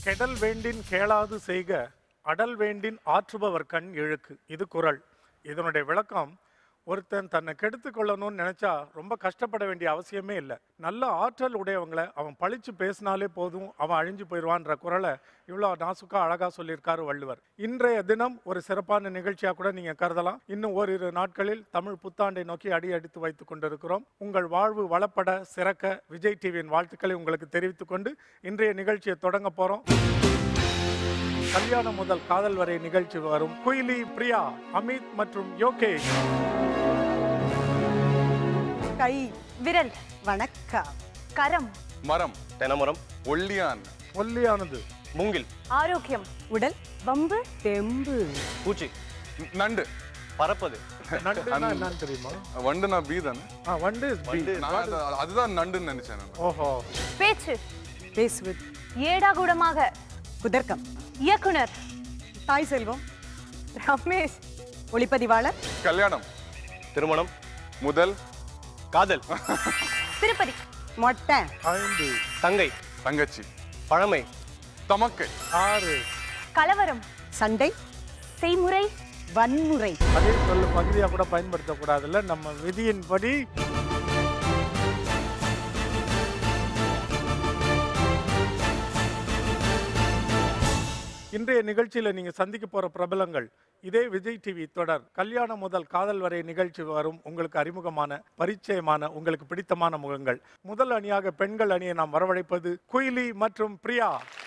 கெடல் வேண்டின் கேளாது செய்க அடல் வேண்டின் ஆற்றுபவர் கண் இழுக்கு இது குறள் இதனுடைய விளக்கம் ஒருத்தன் தன்னை கெடுத்து கொள்ளணும்னு நினைச்சா ரொம்ப கஷ்டப்பட வேண்டிய அவசியமே இல்லை நல்ல ஆற்றல் உடையவங்களை அவன் பழிச்சு பேசினாலே போதும் அவன் அழிஞ்சு போயிடுவான்ற குறளை இவ்வளோ நாசுக்கா அழகா சொல்லியிருக்காரு வள்ளுவர் இன்றைய தினம் ஒரு சிறப்பான நிகழ்ச்சியாக கூட நீங்க கருதலாம் இன்னும் ஓரிரு நாட்களில் தமிழ் புத்தாண்டை நோக்கி அடி அடித்து வைத்துக் கொண்டிருக்கிறோம் உங்கள் வாழ்வு வளப்பட சிறக்க விஜய் டிவியின் வாழ்த்துக்களை உங்களுக்கு தெரிவித்துக் கொண்டு இன்றைய நிகழ்ச்சியை தொடங்க போறோம் கல்யாணம் முதல் காதல் வரை நிகழ்ச்சி வரும் குயிலி பிரியா அமித் மற்றும் யோகேஷ் கை விரல் வணக்கம் கரம் மரம் தெனமரம் ஒல்லியான் ஒல்லியானது மூங்கில் ஆரோக்கியம் உடல் வம்பு தெம்பு பூச்சி ந- நண்டு பறப்பது நண்டுனா என்னன்னு தெரியுமா வண்டு நான் பீ தானே ஆ வண்டு is bee. நான் அது- அதுதான் நண்டுன்னு நினைச்சேன் நான் ஓஹோ பேச்சு பேசுவது ஏடாகூடமாக குதர்க்கம் இயக்குனர் தாய் செல்வம் ரமேஷ் ஒளிப்பதிவாளர் கல்யாணம் திருமணம் முதல் காதல் திருப்பதி மொட்டை ஐந்து தங்கை தங்கச்சி பழமை தமக்கை ஆறு கலவரம் சண்டை செய்முறை வன்முறை அதே சொல்லு பகுதியாக கூட பயன்படுத்தக்கூடாதுல்ல நம்ம விதியின்படி இன்றைய நிகழ்ச்சியில நீங்க சந்திக்க போற பிரபலங்கள் இதே விஜய் டிவி தொடர் கல்யாணம் முதல் காதல் வரை நிகழ்ச்சி வரும் உங்களுக்கு அறிமுகமான பரிச்சயமான உங்களுக்கு பிடித்தமான முகங்கள் முதல் அணியாக பெண்கள் அணியை நாம் வரவழைப்பது குயிலி மற்றும் பிரியா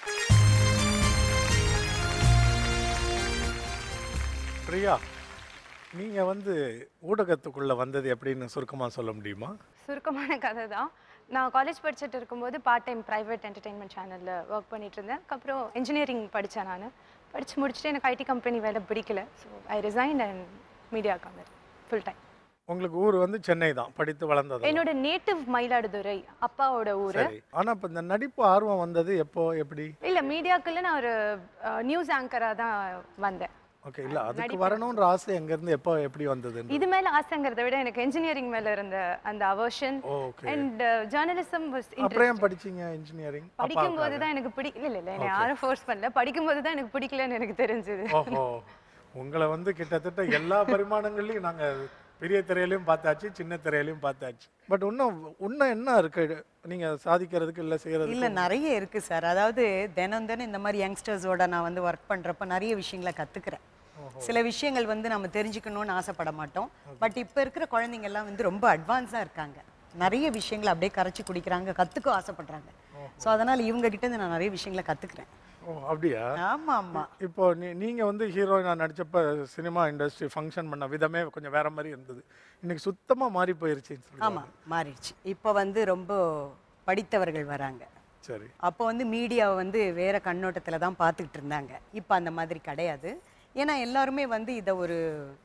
பிரியா நீங்க வந்து ஊடகத்துக்குள்ள வந்தது எப்படின்னு சுருக்கமா சொல்ல முடியுமா சுருக்கமான கதை தான் நான் காலேஜ் படிச்சுட்டு இருக்கும்போது பார்ட் டைம் ப்ரைவேட் என்டர்டெயின்மெண்ட் சேனலில் ஒர்க் பண்ணிட்டு இருந்தேன் அதுக்கப்புறம் இன்ஜினியரிங் படித்தேன் நான் படித்து முடிச்சுட்டு எனக்கு ஐடி கம்பெனி வேலை பிடிக்கல so I resign and media காமர் ஃபுல் டைம் உங்களுக்கு ஊர் வந்து சென்னை தான் படித்து வளர்ந்தது என்னோட நேட்டிவ் மயிலாடுதுறை அப்பாவோட ஊர் சரி ஆனா இப்ப இந்த நடிப்பு ஆர்வம் வந்தது எப்போ எப்படி இல்லை மீடியாக்குள்ள நான் ஒரு நியூஸ் ஆங்கராக தான் வந்தேன் ஓகே இல்ல அதுக்கு வரணும்ன்ற ஆசை எங்க இருந்து எப்போ எப்படி வந்தது இது மேல ஆசைங்கிறத விட எனக்கு இன்ஜினியரிங் மேல இருந்த அந்த aversion okay and journalism was அப்புறம் ஏன் படிச்சீங்க இன்ஜினியரிங் படிக்கும்போது தான் எனக்கு பிடி இல்ல இல்ல இல்ல என்னை யாரும் ஃபோர்ஸ் பண்ணல படிக்கும்போது தான் எனக்கு பிடிக்கலன்னு எனக்கு தெரிஞ்சது ஓஹோ உங்களை வந்து கிட்டத்தட்ட எல்லா பரிமாணங்கள்லயும் நாங்க பெரிய திரையிலையும் பார்த்தாச்சு சின்ன திரையிலையும் பார்த்தாச்சு பட் இன்னும் இன்னும் என்ன இருக்கு நீங்க சாதிக்கிறதுக்கு இல்ல செய்யறதுக்கு இல்ல நிறைய இருக்கு சார் அதாவது தினம் தினம் இந்த மாதிரி யங்ஸ்டர்ஸோட நான் வந்து ஒர்க் பண்றப்ப நிறைய விஷயங்களை கத்துக்கிறேன் சில விஷயங்கள் வந்து நம்ம தெரிஞ்சுக்கணும்னு ஆசைப்பட மாட்டோம் பட் இப்போ இருக்கிற குழந்தைங்க எல்லாம் வந்து ரொம்ப அட்வான்ஸாக இருக்காங்க நிறைய விஷயங்களை அப்படியே கரைச்சி குடிக்கிறாங்க கற்றுக்க ஆசைப்படுறாங்க ஸோ அதனால் இவங்க கிட்ட இருந்து நான் நிறைய விஷயங்களை கற்றுக்கிறேன் ஓ அப்படியா ஆமா ஆமா இப்போ நீ நீங்க வந்து ஹீரோயினா நடிச்சப்ப சினிமா இண்டஸ்ட்ரி ஃபங்க்ஷன் பண்ண விதமே கொஞ்சம் வேற மாதிரி இருந்தது இன்னைக்கு சுத்தமா மாறி போயிருச்சுன்னு சொல்லி ஆமா மாறிடுச்சு இப்போ வந்து ரொம்ப படித்தவர்கள் வராங்க சரி அப்போ வந்து மீடியாவை வந்து வேற கண்ணோட்டத்தில் தான் பார்த்துக்கிட்டு இருந்தாங்க இப்போ அந்த மாதிரி கிடையாது ஏன்னா எல்லாருமே வந்து இதை ஒரு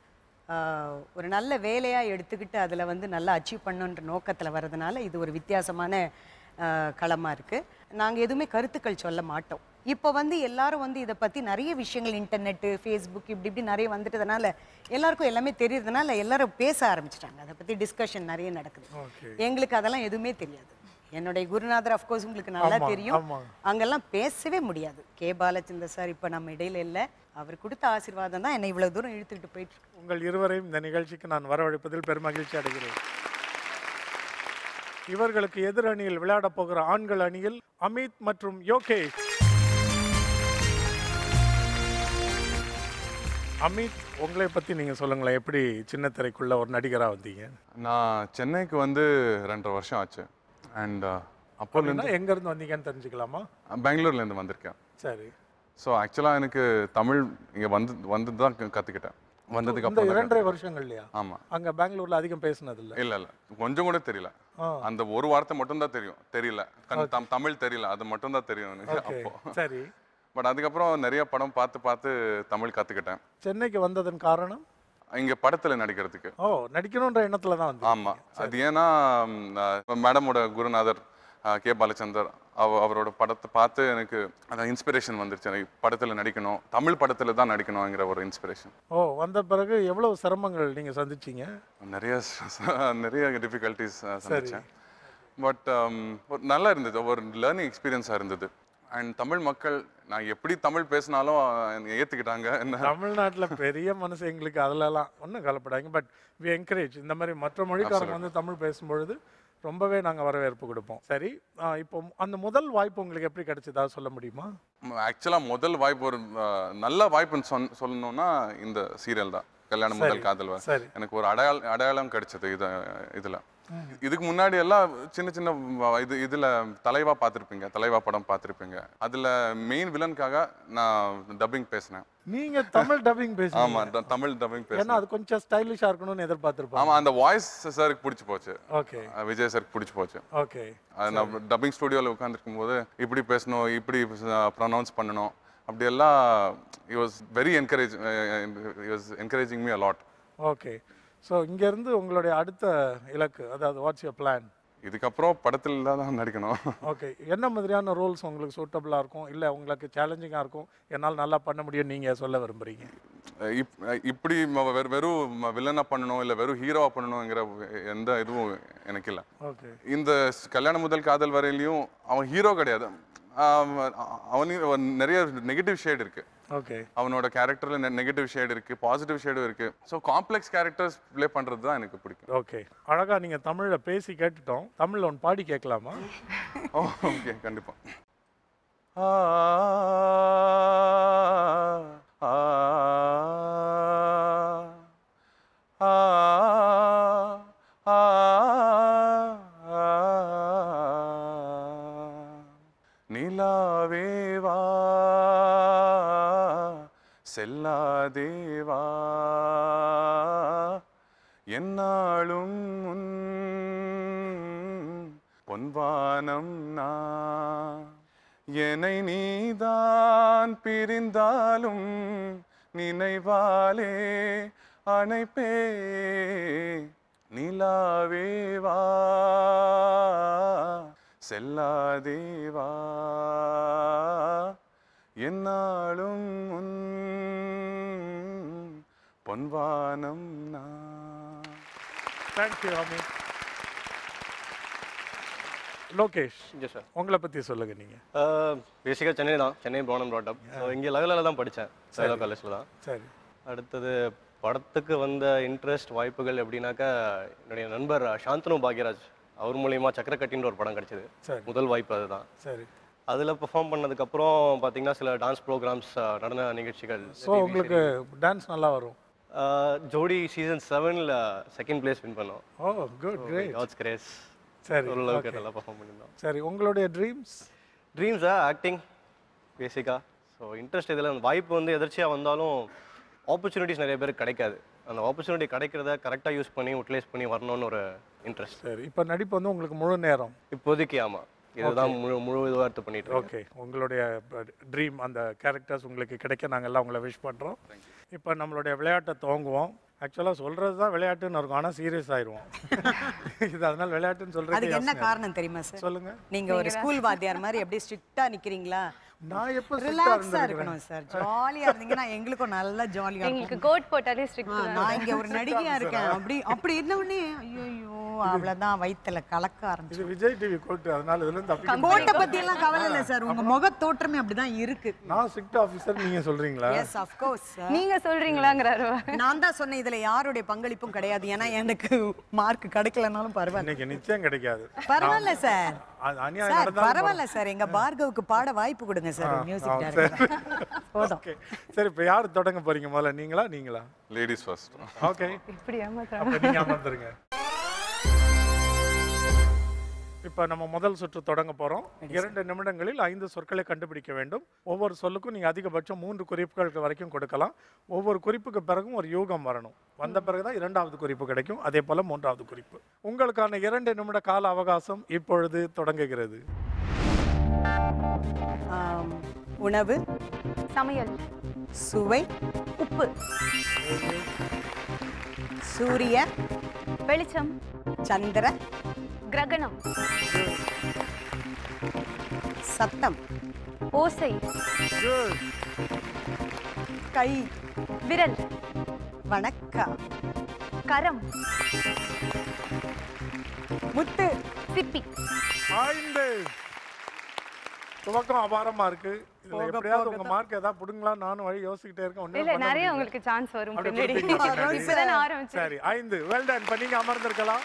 ஆஹ், ஒரு நல்ல வேலையாக எடுத்துக்கிட்டு அதில் வந்து நல்லா அச்சீவ் பண்ணுன்ற நோக்கத்தில் வர்றதுனால இது ஒரு வித்தியாசமான களமாக இருக்குது நாங்கள் எதுவுமே கருத்துக்கள் சொல்ல மாட்டோம் இப்போ வந்து எல்லாரும் வந்து இதை பற்றி நிறைய விஷயங்கள் இன்டர்நெட்டு ஃபேஸ்புக் இப்படி இப்படி நிறைய வந்துட்டதுனால எல்லாருக்கும் எல்லாமே தெரியறதுனால எல்லாரும் பேச ஆரம்பிச்சிட்டாங்க அதை பற்றி டிஸ்கஷன் நிறைய நடக்குது ஓகே எங்களுக்கு அதெல்லாம் எதுவுமே தெரியாது என்னுடைய குருநாதர் அஃப்கோர்ஸ் உங்களுக்கு நல்லா ஆமா, தெரியும் ஆமா. அங்கெல்லாம் பேசவே முடியாது கே பாலச்சந்தர் சார் இப்போ நம்ம இடையில இல்லை அவர் கொடுத்த ஆசீர்வாதம் தான் என்னை இவ்வளவு தூரம் இழுத்துக்கிட்டு போயிட்டு இருக்கு. உங்கள் இருவரையும் இந்த நிகழ்ச்சிக்கு நான் வரவழைப்பதில் பெருமகிழ்ச்சி அடைகிறேன் இவர்களுக்கு எதிர் அணியில் விளையாடப் போகிற ஆண்கள் அணியில் அமித் மற்றும் யோகேஷ் அமித் உங்களை பத்தி நீங்க சொல்லுங்களேன் எப்படி சின்ன திரைக்குள்ள ஒரு நடிகரா வந்தீங்க நான் சென்னைக்கு வந்து ரெண்டரை வருஷம் ஆச்சு அண்ட் அப்போலேருந்து அப்படின்னா எங்க இருந்து வந்தீங்கன்னு தெரிஞ்சுக்கலாமா பெங்களூர்லேருந்து வந்திருக்கேன் சரி ஸோ ஆக்சுவலாக எனக்கு தமிழ் இங்கே வந்து வந்து தான் கற்றுக்கிட்டேன் வந்ததுக்கு இந்த அப்புறம் இரண்டரை வருஷங்கள்லையா ஆமாம் அங்க பெங்களூர்ல அதிகம் பேசுனது இல்ல இல்லை இல்லை கொஞ்சம் கூட தெரியல ஆ. அந்த ஒரு வார்த்தை மட்டும் தான் தெரியும் தெரியல கண் தம்- தமிழ் தெரியல அது மட்டும் தான் தெரியும் எனக்கு ஓகே அப்போ சரி பட் அதுக்கப்புறம் நிறைய படம் பார்த்து பார்த்து தமிழ் கற்றுக்கிட்டேன் சென்னைக்கு வந்ததன் காரணம் இங்கே படத்தில் நடிக்கிறதுக்கு ஓ நடிக்கணுன்ற எண்ணத்துல தான் வந்து ஆமா அது ஏன்னா மேடமோட குருநாதர் ஆ, கே பாலச்சந்தர் அவ அவரோட படத்தை பார்த்து எனக்கு அந்த இன்ஸ்பிரேஷன் வந்துருச்சு எனக்கு படத்தில் நடிக்கணும் தமிழ் படத்தில் தான் நடிக்கணுங்கிற ஒரு இன்ஸ்பிரேஷன் ஓ வந்த பிறகு எவ்வளவு சிரமங்கள் நீங்க சந்திச்சீங்க நிறைய stress, நிறைய டிஃபிகல்ட்டிஸ் சந்திச்சேன் பட் நல்லா இருந்தது ஒரு லேர்னிங் எக்ஸ்பீரியன்ஸாக இருந்தது அண்ட் தமிழ் மக்கள் நான் எப்படி தமிழ் பேசினாலும் என்னை ஏத்துக்கிட்டாங்க என்ன தமிழ்நாட்டுல பெரிய மனசு எங்களுக்கு அதுலலாம் ஒன்றும் கலப்படாங்க பட் வி என்கரேஜ் இந்த மாதிரி மற்ற மொழிக்காரங்க வந்து தமிழ் பேசும்பொழுது ரொம்பவே நாங்க வரவேற்பு கொடுப்போம் சரி ஆ, இப்போ அந்த முதல் வாய்ப்பு உங்களுக்கு எப்படி கிடைச்சதா சொல்ல முடியுமா ஆக்சுவலாக முதல் வாய்ப்பு ஒரு அஹ், நல்ல வாய்ப்புன்னு சொன் சொல்லணும்னா இந்த சீரியல் தான் கல்யாணம் முதல் காதல் வா. சரி. எனக்கு ஒரு அடையாள அடையாளம் கிடைச்சது இது இதுல இதுக்கு முன்னாடி எல்லாம் சின்ன சின்ன வ- இது இதுல தலைவா பார்த்திருப்பீங்க தலைவா படம் பார்த்திருப்பீங்க அதுல மெயின் வில்லனுக்காக நான் டப்பிங் பேசினேன் நீங்க தமிழ் டப்பிங் பேசுறீங்க ஆமா ட- தமிழ் டப்பிங் ஏன்னா பேசினேன் அது கொஞ்சம் ஸ்டைலிஷா இருக்கணும்னு எதிர்பார்த்திருப்பாங்க ஆமா அந்த வாய்ஸ் சாருக்கு பிடிச்சி போச்சு ஓகே அஹ், விஜய் சாருக்கு பிடிச்சி போச்சு ஓகே அது நான் டப்பிங் ஸ்டுடியோவில் உட்காந்துருக்கும் போது இப்படி பேசணும் இப்படி ப்ரொனவுன்ஸ் பண்ணணும் அப்படியெல்லாம் he was very encourage he was encouraging me a lot okay so இருந்து உங்களுடைய அடுத்த இலக்கு அதாவது வாட்ஸ் யுவர் பிளான் இதுக்கப்புறம் படத்தில் தான் நடிக்கணும் ஓகே என்ன மாதிரியான ரோல்ஸ் உங்களுக்கு சூட்டபிளாக இருக்கும் இல்லை உங்களுக்கு சேலஞ்சிங்காக இருக்கும் என்னால் நல்லா பண்ண முடியும் நீங்கள் சொல்ல விரும்புகிறீங்க அஹ் இப்- அஹ் இப்படி ம- வெறு- வெறும் வில்லனா பண்ணணும் இல்லை வெறும் ஹீரோவா பண்ணணுங்கிற எந்த இதுவும் எனக்கு இல்லை ஓகே இந்த ஸ்- கல்யாணம் முதல் காதல் வரையிலையும் அவன் ஹீரோ கிடையாது அவனு நிறைய நெகட்டிவ் ஷேட் இருக்கு ஓகே அவனோட கேரக்டர்ல நெகட்டிவ் ஷேடு இருக்கு பாசிட்டிவ் ஷேடும் இருக்கு ஸோ காம்ப்ளெக்ஸ் கேரக்டர்ஸ் ப்ளே பண்றது தான் எனக்கு பிடிக்கும் ஓகே அழகா நீங்கள் தமிழில் பேசி கேட்டுட்டோம் தமிழில் ஒன்று பாடி கேட்கலாமா ஓ ஓகே கண்டிப்பா ஆ ஆ ஆ ஆ நிலாவேவா செல்லாதேவா என்னாலும் உன் பொன்வானம் நான் என்னை நீதான் பிரிந்தாலும் நினைவாலே அணைப்பே நிலாவேவா செல்லாதேவா என்னாலும் உன் பொன்வானம் நான் thank you Ami Lokesh yes sir உங்களை பற்றி சொல்லுங்க நீங்கள் பேசிக்காக சென்னை தான் சென்னை போனம் ப்ராட்டப் ஸோ இங்கே லெவலில் தான் படித்தேன் சேலா காலேஜில் தான் சரி அடுத்தது படத்துக்கு வந்த இன்ட்ரெஸ்ட் வாய்ப்புகள் எப்படின்னாக்கா என்னுடைய நண்பர் சாந்தனு பாக்யராஜ் அவர் மூலியமா சக்கரக்கட்டின்ற ஒரு படம் கிடைச்சது சரி. முதல் வாய்ப்பு அதுதான் சரி அதில் பெர்ஃபார்ம் பண்ணதுக்கப்புறம் பார்த்தீங்கன்னா சில டான்ஸ் ப்ரோக்ராம்ஸ் நடன நிகழ்ச்சிகள் ஸோ உங்களுக்கு டான்ஸ் நல்லா வரும் ஆஹ் ஜோடி சீசன் செவனில் செகண்ட் பிளேஸ் வின் பண்ணோம் oh good great god's grace சரி ஓரளவுக்கு நல்லா பெர்ஃபார்ம் பண்ணியிருந்தோம் சரி உங்களுடைய ட்ரீம்ஸ் ட்ரீம்ஸா ஆக்டிங் பேசிக்காக ஸோ இன்ட்ரெஸ்ட் இதில் அந்த வாய்ப்பு வந்து எதிர்ச்சியாக வந்தாலும் ஆப்பர்ச்சுனிட்டிஸ் நிறைய பேருக்கு கிடைக்காது அந்த ஆப்பர்ச்சுனிட்டி கிடைக்கிறத கரெக்டாக யூஸ் பண்ணி யூட்டிலைஸ் பண்ணி வரணும்னு ஒரு இன்ட்ரெஸ்ட் சரி இப்போ நடிப்பு வந்து உங்களுக்கு முழு நேரம் இப்போதைக்கு ஆமாம் இதுதான் முழு முழு இதுவாக எடுத்து பண்ணிட்டு இருக்கேன். ஓகே உங்களுடைய ட்ரீம் அந்த கேரக்டர்ஸ் உங்களுக்கு கிடைக்க நாங்கள் எல்லாம் உங்களை விஷ் பண்ணுறோம் இப்போ நம்மளுடைய விளையாட்டை துவங்குவோம் ஆக்சுவலாக சொல்கிறது தான் விளையாட்டுன்னு இருக்கும் ஆனால் சீரியஸ் ஆயிடுவோம் இது அதனால் விளையாட்டுன்னு அதுக்கு சொல்கிறது என்ன காரணம் தெரியுமா சார் சொல்லுங்க நீங்க ஒரு ஸ்கூல் வாத்தியார் மாதிரி அப்படியே ஸ்ட்ரிக்டா நிக்கிறீங்களா நான் எப்போ ரிலாக்ஸா இருக்கணும் சார் ஜாலியா இருந்தீங்கன்னா எங்களுக்கும் நல்லா ஜாலியா எங்களுக்கு கோட் போட்டாலே ஸ்ட்ரிக்ட் ஆ, நான் இங்க ஒரு நடிகையா இருக்கேன் அப்படி அப்படி இருந்த உடனே ஐயோ அவ்வளவுதான் வயித்துல கலக்க ஆரம்பிச்சு இது விஜய் டிவி கோட்டு அதனால இதுல இருந்து தப்பி கோட்டை பத்தி எல்லாம் கவலை இல்ல சார் உங்க முக தோற்றமே அப்படிதான் இருக்கு நான் ஸ்ட்ரிக்ட் ஆஃபீஸர் நீங்க சொல்றீங்களா எஸ் ஆஃப் கோர்ஸ் நீங்க சொல்றீங்களாங்கிறாரு நான் தான் சொன்னேன் இதுல யாருடைய பங்களிப்பும் கிடையாது ஏன்னா எனக்கு மார்க் கிடைக்கலனாலும் பரவாயில்ல இன்னைக்கு நிச்சயம் கிடைக்காது பரவாயில்ல சார் அது அநியாயம் சார் நடந்தாலும் பரவாயில்ல சார் எங்க பார்கவுக்கு பாட வாய்ப்பு கொடுங்க சார் மியூசிக் டைரக்டர் போதும் ஓகே சரி இப்போ யார் தொடங்க போறீங்க முதல்ல நீங்களா நீங்களா லேடிஸ் ஃபர்ஸ்ட் ஓகே இப்படி ஏமாத்துறாங்க அப்ப நீங்க அமர்ந்துருங்க இப்போ நம்ம முதல் சுற்று தொடங்க போறோம் இரண்டு நிமிடங்களில் ஐந்து சொற்களை கண்டுபிடிக்க வேண்டும் ஒவ்வொரு சொல்லுக்கும் நீங்க அதிகபட்சம் மூன்று குறிப்புகள் வரைக்கும் கொடுக்கலாம் ஒவ்வொரு குறிப்புக்கு பிறகும் ஒரு யூகம் வரணும் வந்த பிறகுதான் இரண்டாவது குறிப்பு கிடைக்கும் அதே போல மூன்றாவது குறிப்பு உங்களுக்கான இரண்டு நிமிட கால அவகாசம் இப்பொழுது தொடங்குகிறது ஆம், உணவு சமையல் சுவை உப்பு சூரிய வெளிச்சம் சந்திர கிரகணம் சத்தம் ஓசை கை விரல் வணக்கம் கரம் முத்து சிப்பி ஐந்து துவக்கம் அபாரமா இருக்கு இதுல போக எப்படியாவது போக உங்க மார்க் ஏதாவது புடுங்களா நானும் வழி யோசிக்கிட்டே இருக்கேன் ஒண்ணுமே இல்ல பண்ண நிறைய முடியல. உங்களுக்கு சான்ஸ் வரும் அப்படி பின்னாடி கொடுப்பீங்களா பின்னாடி? இப்பதான் ஆரம்பிச்சு சரி ஐந்து வெல் டன் இப்ப நீங்க அமர்ந்திருக்கலாம்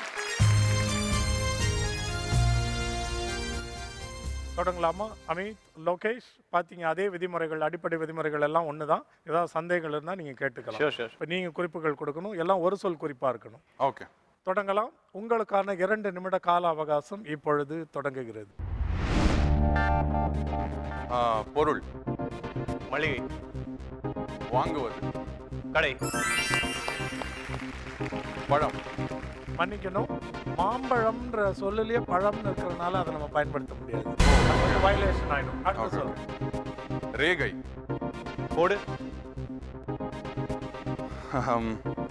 தொடங்கலாமா அமித் லோகேஷ் பாத்தீங்க அதே விதிமுறைகள் அடிப்படை விதிமுறைகள் எல்லாம் ஒன்று தான் ஏதாவது சந்தேகங்கள் இருந்தால் நீங்கள் கேட்டுக்கலாம் ஷியோர் ஷியோர் இப்போ நீங்கள் குறிப்புகள் கொடுக்கணும் எல்லாம் ஒரு சொல் குறிப்பாக இருக்கணும் ஓகே தொடங்கலாம் உங்களுக்கான இரண்டு நிமிட கால அவகாசம் இப்பொழுது தொடங்குகிறது பொருள் மளிகை வாங்குவது கடை பழம் மன்னிக்கணும் மாம்பழம்ன்ற சொல்லுலயே பழம்னு இருக்கிறதுனால அதை நம்ம பயன்படுத்த முடியாது வயலேஷன் ஆயிடும் அடுத்த Okay, சொல் ரேகை கோடு அஹம்,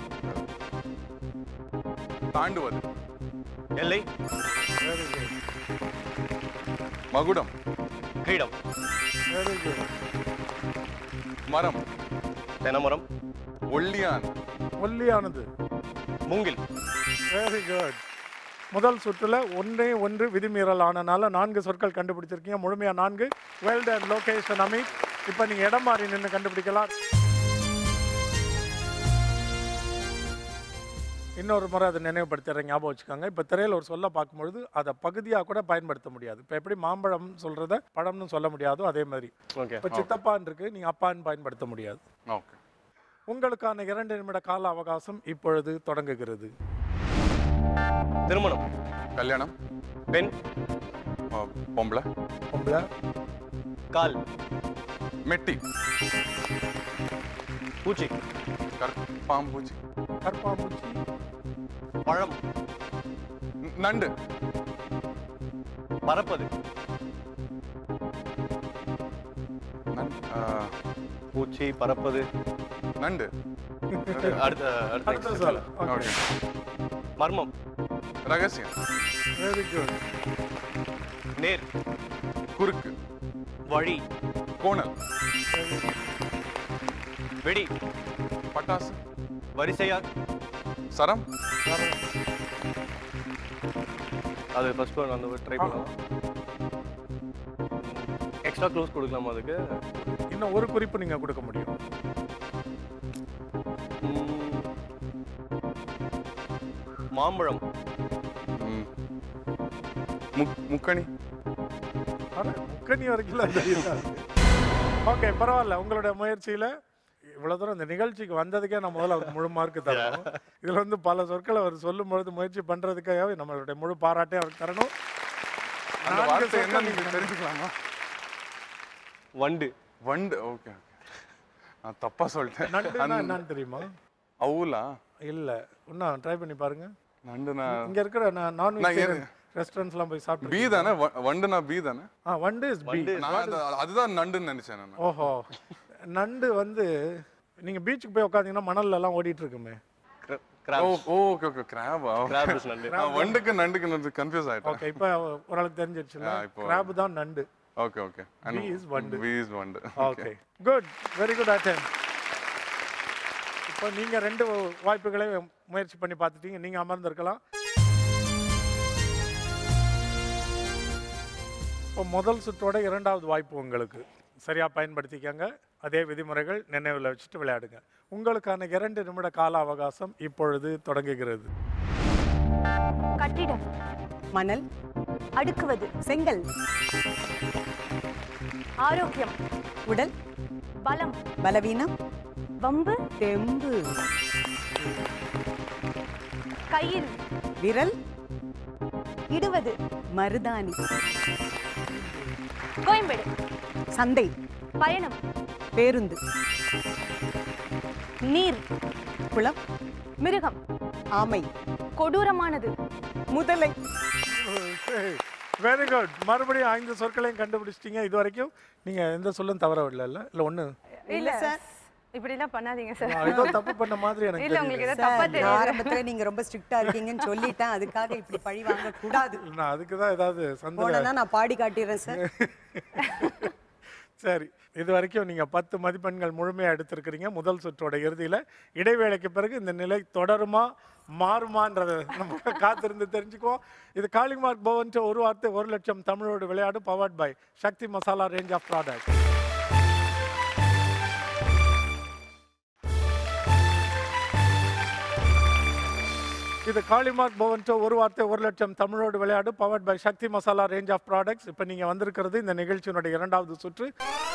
தாண்டுவது எல்லை வெரி குட் மகுடம் கிரீடம் வெரி குட் மரம் தெனமரம் ஒல்லியான் ஒல்லியானது மூங்கில் வெரி குட் முதல் சுற்றுல ஒன்றே ஒன்று விதிமீறல் ஆனனால நான்கு சொற்கள் கண்டுபிடிச்சிருக்கீங்க முழுமையா நான்கு வெல் டன் லோகேஷன் அமித் இப்போ நீங்க இடம் மாறி நின்று கண்டுபிடிக்கலாம் இன்னொரு முறை அதை நினைவுபடுத்துறேன் ஞாபகம் வச்சுக்கோங்க இப்போ திரையில் ஒரு சொல்ல பார்க்கும்பொழுது அதை பகுதியாக கூட பயன்படுத்த முடியாது இப்போ எப்படி மாம்பழம் சொல்றத பழம்னு சொல்ல முடியாதோ அதே மாதிரி ஓகே இப்போ சித்தப்பான் இருக்கு நீங்க அப்பான்னு பயன்படுத்த முடியாது ஓகே உங்களுக்கான இரண்டு நிமிட கால அவகாசம் இப்பொழுது தொடங்குகிறது திருமணம் கல்யாணம் பெண் அஹ், பொம்பளை பொம்பளை கால் மெட்டி பூச்சி கற்பாம்பூச்சி கற்பாம்பூச்சி பழம் ந- நண்டு பறப்பது நன்- அஹ், பூச்சி பறப்பது நண்டு அடுத்த அடுத்த அடுத்த சொல் ஓகே மர்மம் ரகசியம் வெரி குட் நேர் குறுக்கு வழி கோணல் வெடி பட்டாசு வரிசையா சரம் அது ஃபர்ஸ்ட் ஒன் அந்த ட்ரை பண்ணலாம் எக்ஸ்ட்ரா க்ளோஸ் கொடுக்கலாமா அதுக்கு இன்னும் ஒரு குறிப்பு நீங்க கொடுக்க முடியும் ம், மாம்பழம் ம். முக்- முக்கணி அட, முக்கணி வரைக்கும் ஓகே பரவாயில்ல உங்களுடைய முயற்சியில இவ்வளவு தூரம் இந்த நிகழ்ச்சிக்கு வந்ததுக்கே நான் முதல்ல அவருக்கு முழு மார்க் தரணும் இதுல வந்து பல சொற்களை அவர் சொல்லும் பொழுது முயற்சி பண்றதுக்காகவே நம்மளுடைய முழு பாராட்டே அவருக்கு தரணும் அந்த நான்கு வார்த்தை என்ன சொற்கள் நீங்க தெரிஞ்சுக்கலாமா வண்டு வண்டு ஓகே ஓகே நான் தப்பா சொல்லிட்டேன் நண்டுன்னா அந்த- என்னன்னு தெரியுமா அவுலா இல்ல இன்னும் ட்ரை பண்ணி பாருங்க நண்டு நான் இங்க இருக்கிற நான் நான் நான் வெஜிடேரியன் ரெஸ்டாரண்ட்ஸ்லாம் போய் பி சாப்பிட்டு தானே வ- வண்டுனா பி தானே ஆ வண்டு இஸ் பி நான் அது- அதுதான் நண்டுன்னு நினைச்சேன் நான் ஓஹோ நண்டு வந்து நீங்க பீச்சுக்கு போய் உட்காந்தீங்கன்னா மணல்ல எல்லாம் ஓடிட்டு இருக்குமே ஓ கிராப் ஓகே ஓகே கிராபா கிராப் நண்டு நான் வண்டுக்கு நண்டுக்கு கன்ஃபியூஸ் ஆயிட்டேன் ஓகே இப்போ ஓரளவுக்கு தெரிஞ்சிருச்சுல ஆ, இப்போ- கிராப் தான் நண்டு ஓகே ஓகே Bee is வண்டு. பி இஸ் வண்டு ஓகே குட் வெரி குட் அட்டன் இப்போ நீங்க ரெண்டு வாய்ப்புகளை முயற்சி பண்ணி பார்த்துட்டீங்க நீங்க அமர்ந்திருக்கலாம் இப்போ முதல் சுற்றோட இரண்டாவது வாய்ப்பு உங்களுக்கு சரியா பயன்படுத்திக்கங்க அதே விதிமுறைகள் நினைவில் வச்சுட்டு விளையாடுங்க உங்களுக்கான இரண்டு நிமிட கால அவகாசம் இப்பொழுது தொடங்குகிறது கட்டிடம் மணல் அடுக்குவது செங்கல் ஆரோக்கியம் உடல் பலம் பலவீனம் வம்பு தெம்பு கையில் விரல் இடுவது மருதாணி கோயம்பேடு சந்தை பயணம் பேருந்து நீர் குளம் மிருகம் ஆமை கொடூரமானது முதலை வெரி குட் மறுபடியும் ஐந்து சொற்களையும் கண்டுபிடிச்சிட்டீங்க இது வரைக்கும் நீங்க எந்த சொல்லும் தவற விடல இல்ல ஒண்ணு இல்ல சார். இப்படி எல்லாம் பண்ணாதீங்க சார் நான் ஏதோ தப்பு பண்ண மாதிரி எனக்கு இல்ல உங்களுக்கு தெரியுது. ஏதோ தப்பா சார், நான் தெரியும் ஆரம்பத்துல நீங்க ரொம்ப ஸ்ட்ரிக்டா இருக்கீங்கன்னு சொல்லிட்டேன் அதுக்காக இப்படி பழி வாங்க கூடாது நான் அதுக்கு தான் ஏதாவது சந்தேகம் போனா நான் பாடி காட்டிடுறேன் சார் சரி இது வரைக்கும் நீங்கள் பத்து மதிப்பெண்கள் முழுமையாக எடுத்திருக்கிறீங்க முதல் சுற்றோட இறுதியில் இடைவேளைக்கு பிறகு இந்த நிலை தொடருமா மாறுமான்றதை நம்ம காத்திருந்து தெரிஞ்சுக்குவோம் இது காலிங் மார்க் பவன் ஒரு வார்த்தை ஒரு லட்சம் தமிழோடு விளையாடு powered by Sakthi Masala range of product இது காளிமார்க் பவன் ஷோ ஒரு வார்த்தை ஒரு லட்சம் தமிழோடு விளையாடு powered by Sakthi Masala range of products இப்போ நீங்கள் வந்திருக்கிறது இந்த நிகழ்ச்சியினுடைய இரண்டாவது சுற்று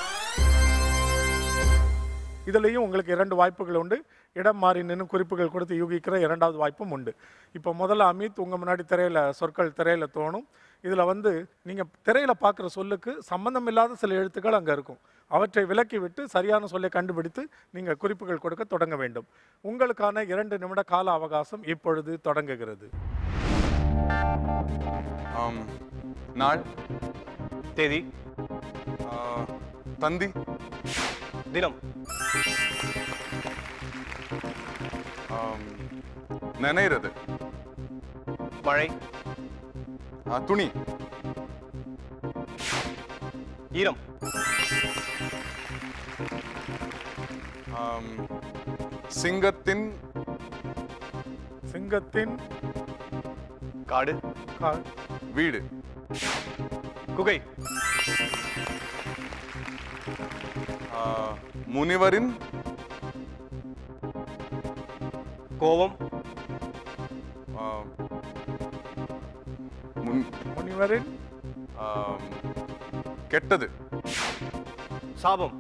இதுலேயும் உங்களுக்கு இரண்டு வாய்ப்புகள் உண்டு இடம் மாறி நின்று குறிப்புகள் கொடுத்து யூகிக்கிற இரண்டாவது வாய்ப்பும் உண்டு இப்போ முதல்ல அமித் உங்கள் முன்னாடி திரையில் சொற்கள் திரையில் தோணும் இதில் வந்து நீங்கள் திரையில் பார்க்குற சொல்லுக்கு சம்பந்தம் இல்லாத சில எழுத்துக்கள் அங்கே இருக்கும் அவற்றை விலக்கி விட்டு சரியான சொல்லை கண்டுபிடித்து நீங்கள் குறிப்புகள் கொடுக்க தொடங்க வேண்டும் உங்களுக்கான இரண்டு நிமிட கால அவகாசம் இப்பொழுது தொடங்குகிறது ஆம், நாள் தேதி ஆ, தந்தி தினம் ஆம், நினைறது மழை ஆ, துணி ஈரம் ஆம், சிங்கத்தின் சிங்கத்தின் காடு கா- வீடு குகை ஆ, முனிவரின் கோபம் ஆ, முன் முனிவரின் ஆம், கெட்டது சாபம்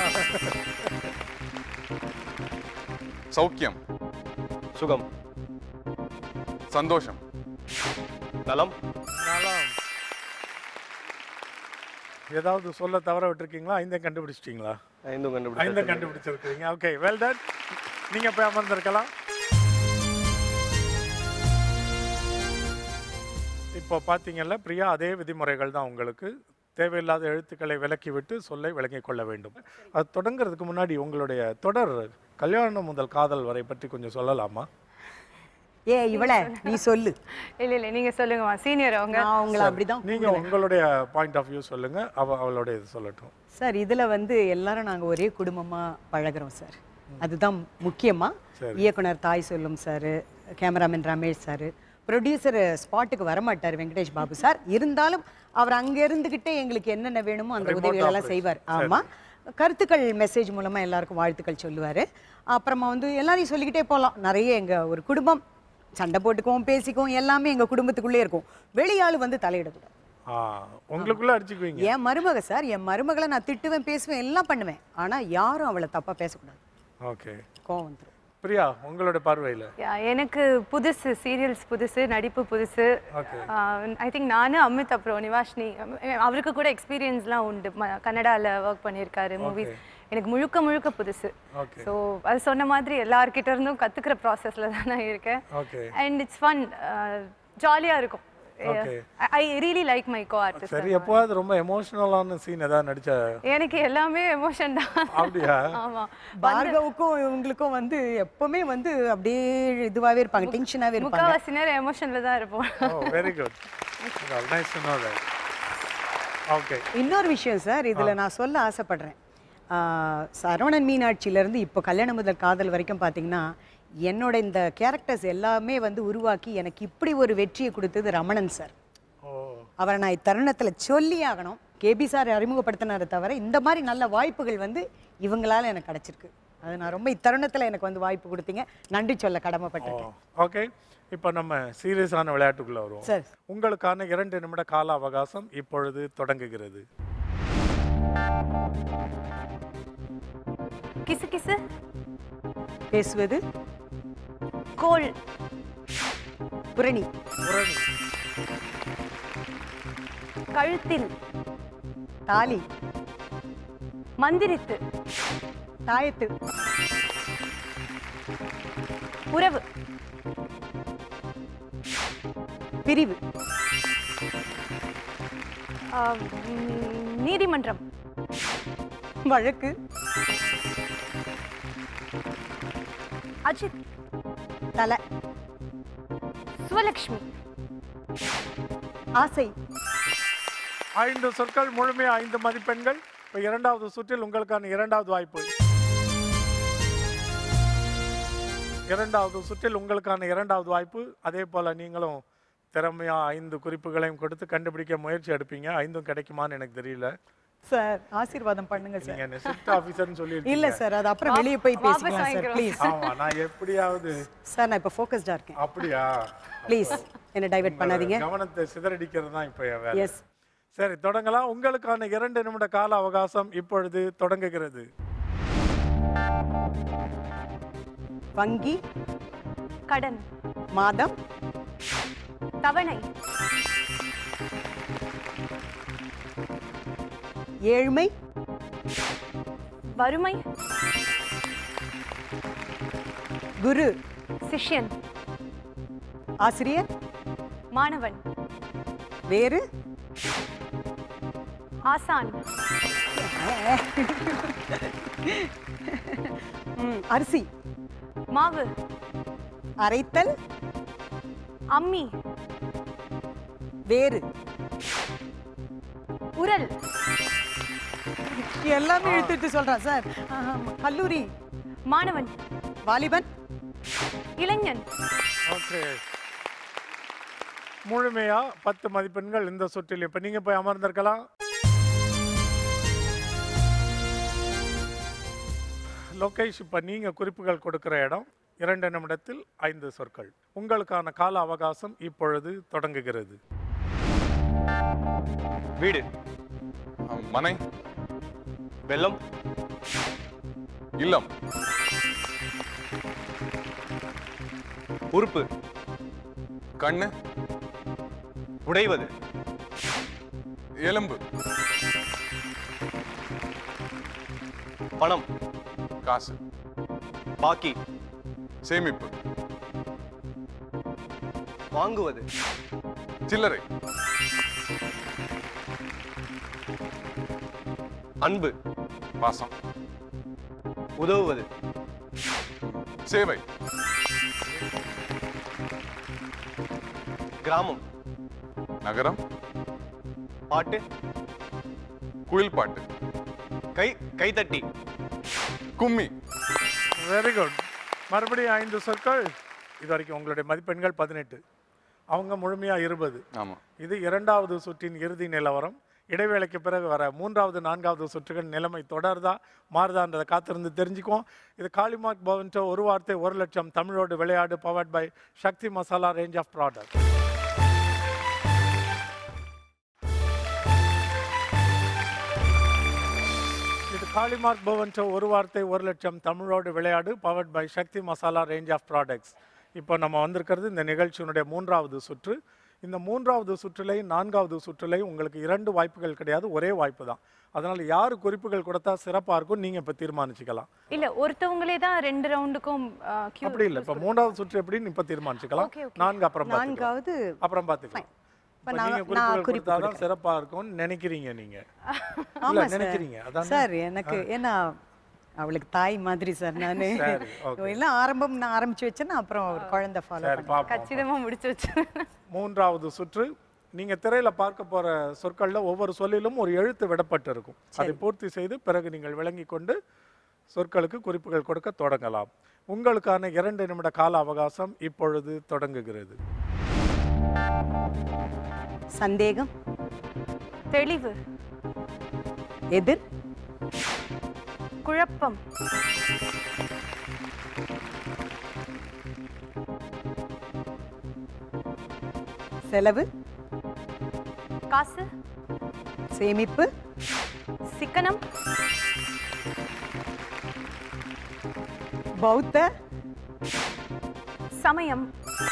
சௌக்கியம் சுகம் சந்தோஷம் நலம் நலம் ஏதாவது சொல்ல தவற விட்டுருக்கீங்களா ஐந்தையும் கண்டுபிடிச்சிட்டீங்களா ஐந்தும் ஐந்தை கண்டுபிடிச்சேன் கண்டுபிடிச்சிருக்கீங்க ஓகே வெல் டன் நீங்க போய் அமர்ந்திருக்கலாம் இப்போ பார்த்தீங்கல்ல பிரியா அதே விதிமுறைகள் தான் உங்களுக்கு தேவையில்லாத எழுத்துக்களை விலக்கி விட்டு சொல்லை விளங்கிக் கொள்ள வேண்டும் அது தொடங்குறதுக்கு முன்னாடி உங்களுடைய தொடர் கல்யாணம் முதல் காதல் வரை பற்றி கொஞ்சம் சொல்லலாமா ஏ இவள நீ சொல்லு இல்லை இல்லை நீங்கள் சொல்லுங்கம்மா சீனியர் அவங்க நான் உங்களை அப்படிதான் நீங்க உங்களுடைய பாயிண்ட் ஆஃப் வியூ சொல்லுங்க அவ அவளுடைய இது சொல்லட்டும் சார் இதுல வந்து எல்லாரும் நாங்க ஒரே குடும்பமா பழகுறோம் சார் அதுதான் முக்கியமா இயக்குனர் தாய் சொல்லும் sir cameraman Ramesh sir producer ஸ்பாட்டுக்கு வரமாட்டார் வெங்கடேஷ் பாபு சார் இருந்தாலும் அவர் அங்க இருந்துகிட்டே எங்களுக்கு என்னென்ன வேணுமோ அந்த உதவிகள் எல்லாம் செய்வார் ஆமா கருத்துக்கள் மெசேஜ் மூலமா எல்லாருக்கும் வாழ்த்துக்கள் சொல்லுவாரு அப்புறமா வந்து எல்லாரையும் சொல்லிக்கிட்டே போகலாம் நிறைய எங்க ஒரு குடும்பம் சண்டை போட்டுக்குவோம் பேசிக்குவோம் எல்லாமே எங்க குடும்பத்துக்குள்ளே இருக்கும் வெளியாள் வந்து தலையிடக்கூடாது ஆ உங்களுக்குள்ள அடிச்சுக்குவீங்க என் மருமக சார் என் மருமகளை நான் திட்டுவேன் பேசுவேன் எல்லாம் பண்ணுவேன் ஆனா யாரும் அவளை தப்பா பேசக்கூடாது ஓகே கோவம் வந்துடும் பிரியா உங்களோட பார்வையில Yeah, எனக்கு புதுசு சீரியல்ஸ் புதுசு நடிப்பு புதுசு Okay. ஐ திங்க் நானு அமித் அப்புறம் நிவாஷினி அஹ் அவருக்கு கூட எக்ஸ்பீரியன்ஸ்லாம் உண்டு ம- கன்னடால ஒர்க் பண்ணியிருக்காரு மூவிஸ் எனக்கு முழுக்க முழுக்க புதுசு Okay. ஸோ அது சொன்ன மாதிரி எல்லார்கிட்ட இருந்தும் கற்றுக்கிற ப்ராசஸில் தான் நான் இருக்கேன் ஓகே அண்ட் இட்ஸ் ஃபன் ஜாலியாக இருக்கும் Okay. I really like my co artist சரி எப்போவாது ரொம்ப எமோஷனலான சீன் ஏதாவது நடிச்ச எனக்கு எல்லாமே எமோஷன் தான் அப்படியா ஆமா பார்கவுக்கும் இவங்களுக்கும் வந்து எப்பவுமே வந்து அப்படியே இதுவாவே இருப்பாங்க டென்ஷனாவே இருப்பாங்க முக்கால்வாசி நேரம் எமோஷனில் தான் இருப்போம் oh very good nice to know that okay இன்னொரு விஷயம் சார் இதுல நான் சொல்ல ஆசைப்படுறேன் ஆஹ் சரவணன் மீனாட்சியில இருந்து இப்போ கல்யாணம் முதல் காதல் வரைக்கும் பாத்தீங்கன்னா என்னோட இந்த கேரக்டர்ஸ் எல்லாமே வந்து உருவாக்கி எனக்கு இப்படி ஒரு வெற்றியை கொடுத்தது ரமணன் சார் ஓ அவரை நான் இத்தருணத்தில் சொல்லி ஆகணும் கேபி சார் அறிமுகப்படுத்தினாரை தவிர இந்த மாதிரி நல்ல வாய்ப்புகள் வந்து இவங்களால எனக்கு கிடைச்சிருக்கு அது நான் ரொம்ப இத்தருணத்தில் எனக்கு வந்து வாய்ப்பு கொடுத்தீங்க நன்றி சொல்ல கடமைப்பட்டிருக்கேன் ஓகே இப்போ நம்ம சீரியஸான விளையாட்டுக்குள்ள வருவோம் சார் உங்களுக்கான இரண்டு நிமிட கால அவகாசம் இப்பொழுது தொடங்குகிறது கிசு கிசு பேசுவது கோல் புரணி புரணி கழுத்தில் தாலி மந்திரித்து தாயத்து உறவு பிரிவு ஆம், ம், நீதிமன்றம் வழக்கு அஜித் தலை சுவலக்ஷ்மி ஆசை ஐந்து சொற்கள் முழுமையா ஐந்து மதிப்பெண்கள் இப்போ இரண்டாவது சுற்றில் உங்களுக்கான இரண்டாவது வாய்ப்பு இரண்டாவது சுற்றில் உங்களுக்கான இரண்டாவது வாய்ப்பு அதே போல் நீங்களும் திறமையா ஐந்து குறிப்புகளையும் கொடுத்து கண்டுபிடிக்க முயற்சி எடுப்பீங்க ஐந்தும் கிடைக்குமான்னு எனக்கு தெரியல சார் ஆசீர்வாதம் பண்ணுங்க சார் நீங்க ஷிஃப்ட் ஆஃபீஸர்னு சொல்லி இல்ல சார் அது அப்புறம் வெளியே போய் வாபஸ் பேசிக்கலாம் சார் வாங்கிக்கிறோம். ப்ளீஸ் ஆமா நான் எப்படியாவது சார் நான் இப்போ ஃபோக்கஸ்டா இருக்கேன் அப்படியா ப்ளீஸ் என்ன டைவர்ட் பண்ணாதீங்க கவனத்தை சிதறடிக்கிறது தான் இப்போ என் வேலை எஸ் சரி தொடங்கலாம் உங்களுக்கான இரண்டு நிமிட கால அவகாசம் இப்பொழுது தொடங்குகிறது வங்கி கடன் மாதம் தவணை ஏழ்மை வறுமை குரு சிஷ்யன் ஆசிரியர் மாணவன் வேறு ஆசான் ம், அரிசி மாவு அரைத்தல் அம்மி வேறு உரல் எல்லாமே எடுத்துட்டு சொல்றான் சார் ஆம், கல்லூரி மாணவன் வாலிபன் இளைஞன் ஓகே முழுமையா பத்து மதிப்பெண்கள் இந்த சுற்றில் இப்ப நீங்க போய் அமர்ந்திருக்கலாம் லோகேஷ் இப்ப நீங்க குறிப்புகள் கொடுக்கிற இடம் இரண்டு நிமிடத்தில் ஐந்து சொற்கள் உங்களுக்கான கால அவகாசம் இப்பொழுது தொடங்குகிறது வீடு அஹ், மனை வெள்ளம் இல்லம் உறுப்பு கண்ணு உடைவது எலும்பு பணம் காசு பாக்கி சேமிப்பு வாங்குவது சில்லறை அன்பு பாசம் உதவுவது சேவை கிராமம் நகரம் பாட்டு குயில் பாட்டு கை கைத்தட்டி கும்மி வெரி குட் மறுபடியும் ஐந்து சொற்கள் இது வரைக்கும் உங்களுடைய மதிப்பெண்கள் பதினெட்டு அவங்க முழுமையா இருபது ஆமா இது இரண்டாவது சுற்றின் இறுதி நிலவரம் இடைவேளைக்கு பிறகு வர மூன்றாவது நான்காவது சுற்றுகள் நிலைமை தொடருதா மாறுதான்றதை காத்திருந்து தெரிஞ்சுக்குவோம் இது காளிமார்க் பவன்ட்ட ஒரு வார்த்தை ஒரு லட்சம் தமிழோடு விளையாடு powered by Sakthi Masala range of product இது காளிமார்க் பவன்ட்ட ஒரு வார்த்தை ஒரு லட்சம் தமிழோடு விளையாடு powered by Sakthi Masala range of products இப்போ நம்ம வந்திருக்கிறது இந்த நிகழ்ச்சியினுடைய மூன்றாவது சுற்று இந்த மூன்றாவது சுற்றுலையும் நான்காவது சுற்றுலையும் உங்களுக்கு இரண்டு வாய்ப்புகள் கிடையாது ஒரே வாய்ப்பு தான் அதனால் யார் குறிப்புகள் கொடுத்தா சிறப்பாக இருக்கும் நீங்கள் இப்போ தீர்மானிச்சுக்கலாம் இல்ல ஒருத்தவங்களே தான் ரெண்டு ரவுண்டுக்கும் அப்படி இல்லை இப்போ மூன்றாவது சுற்று எப்படின்னு இப்போ தீர்மானிச்சுக்கலாம் Okay, okay. நான்கு அப்புறம் பார்த்துக்கலாம். நான்காவது அப்புறம் பார்த்துக்கலாம் இப்ப இப்போ நான் நீங்கள் நான் குறிப்புகள் குறிப்பு கொடுத்தாதான் கொடுக்குறேன். சிறப்பாக இருக்கும்னு நினைக்கிறீங்க நீங்கள் ஆமா இல்லை சார் நினைக்கிறீங்க அதான் சார் எனக்கு ஏன்னா அவளுக்கு தாய் மாதிரி சார் நானு சரி, okay. எல்லாம் ஆரம்பம் நான் ஆரம்பிச்சு வச்சேன்னா அப்புறம் ஒரு குழந்தை ஃபாலோ சரி பார்ப்போம் கச்சிதமா முடிச்சு வச்சு மூன்றாவது சுற்று நீங்க திரையில பார்க்க போற சொற்கள்ல ஒவ்வொரு சொல்லிலும் ஒரு எழுத்து விடப்பட்டு இருக்கும் அதை பூர்த்தி செய்து பிறகு நீங்கள் விளங்கி கொண்டு சொற்களுக்கு குறிப்புகள் கொடுக்க தொடங்கலாம் உங்களுக்கான இரண்டு நிமிட கால அவகாசம் இப்பொழுது தொடங்குகிறது சந்தேகம் தெளிவு எதிர் குழப்பம் செலவு காசு சேமிப்பு சிக்கனம் பௌத்த சமயம்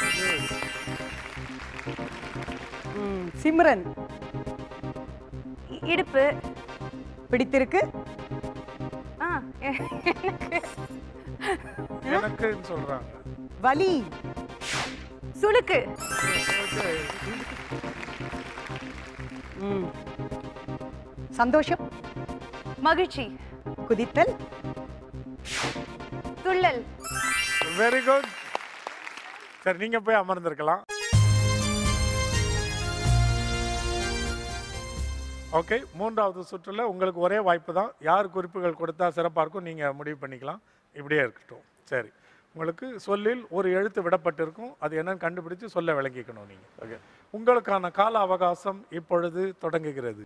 ம், சிம்ரன் இ- இடுப்பு பிடித்திருக்கு ஆ எனக்கு எனக்குன்னு சொல்றாங்க வலி சுளுக்கு ம். சந்தோஷம் மகிழ்ச்சி குதித்தல் துள்ளல் வெரி குட் சரி நீங்க போய் அமர்ந்திருக்கலாம் ஓகே மூன்றாவது சுற்றுல உங்களுக்கு ஒரே வாய்ப்பு தான் யார் குறிப்புகள் கொடுத்தா சிறப்பாக இருக்கும் நீங்கள் முடிவு பண்ணிக்கலாம் இப்படியே இருக்கட்டும் சரி உங்களுக்கு சொல்லில் ஒரு எழுத்து விடப்பட்டிருக்கும் அது என்னன்னு கண்டுபிடிச்சு சொல்ல விளங்கிக்கணும் நீங்கள் ஓகே உங்களுக்கான கால அவகாசம் இப்பொழுது தொடங்குகிறது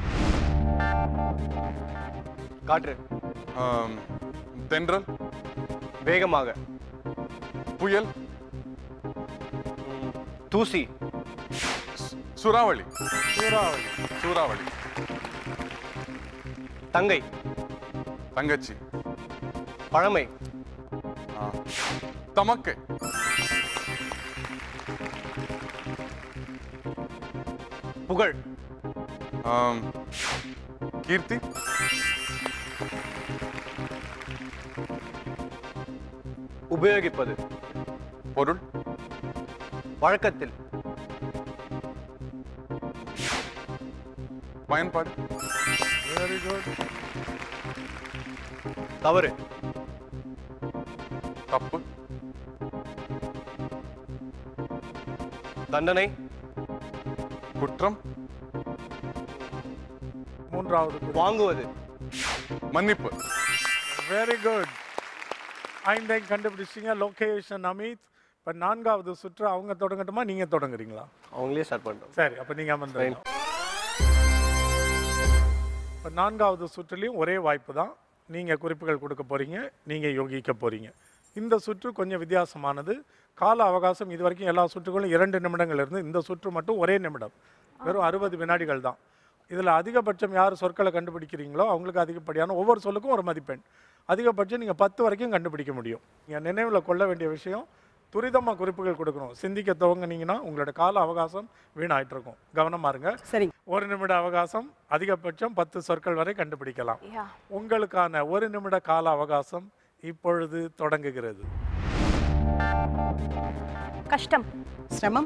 காற்று ஆம், தென்றல் வேகமாக புயல் ம், தூசி சு- சூறாவளி சூறாவளி சூறாவளி தங்கை தங்கச்சி பழமை ஆ, தமக்கை புகழ் ஆம், கீர்த்தி உபயோகிப்பது பொருள் வழக்கத்தில் பயன்பாடு வெரி குட் தவறு தப்பு தண்டனை குற்றம் மூன்றாவது வாங்குவது மன்னிப்பு வெரி குட் ஐந்தையும் கண்டுபிடிச்சிங்க லொகேஷன் அமித் இப்போ நான்காவது சுற்று அவங்க தொடங்கட்டுமா நீங்கள் தொடங்குறீங்களா அவங்களே ஸ்டார்ட் பண்ணிட்டோம் சரி அப்போ நீங்கள் அமர்ந்துருங்க இப்போ நான்காவது சுற்றுலையும் ஒரே வாய்ப்பு தான் நீங்கள் குறிப்புகள் கொடுக்க போகிறீங்க நீங்கள் யோகிக்க போகிறீங்க இந்த சுற்று கொஞ்சம் வித்தியாசமானது கால அவகாசம் இது வரைக்கும் எல்லா சுற்றுகளும் இரண்டு நிமிடங்கள் இருந்து இந்த சுற்று மட்டும் ஒரே நிமிடம் வெறும் அறுபது வினாடிகள் தான் இதில் அதிகபட்சம் யார் சொற்களை கண்டுபிடிக்கிறீங்களோ அவங்களுக்கு அதிகப்படியான ஒவ்வொரு சொல்லுக்கும் ஒரு மதிப்பெண் அதிகபட்சம் நீங்கள் பத்து வரைக்கும் கண்டுபிடிக்க முடியும் நீங்கள் நினைவில் கொள்ள வேண்டிய விஷயம் துரிதமாக குறிப்புகள் கொடுக்கணும் சிந்திக்க துவங்குனீங்கன்னா உங்களோட கால அவகாசம் வீணாயிட்டு இருக்கும் கவனமா இருங்க சரிங்க ஒரு நிமிட அவகாசம் அதிகபட்சம் பத்து சொற்கள் வரை கண்டுபிடிக்கலாம் யா உங்களுக்கான ஒரு நிமிட கால அவகாசம் இப்பொழுது தொடங்குகிறது கஷ்டம் சிரமம்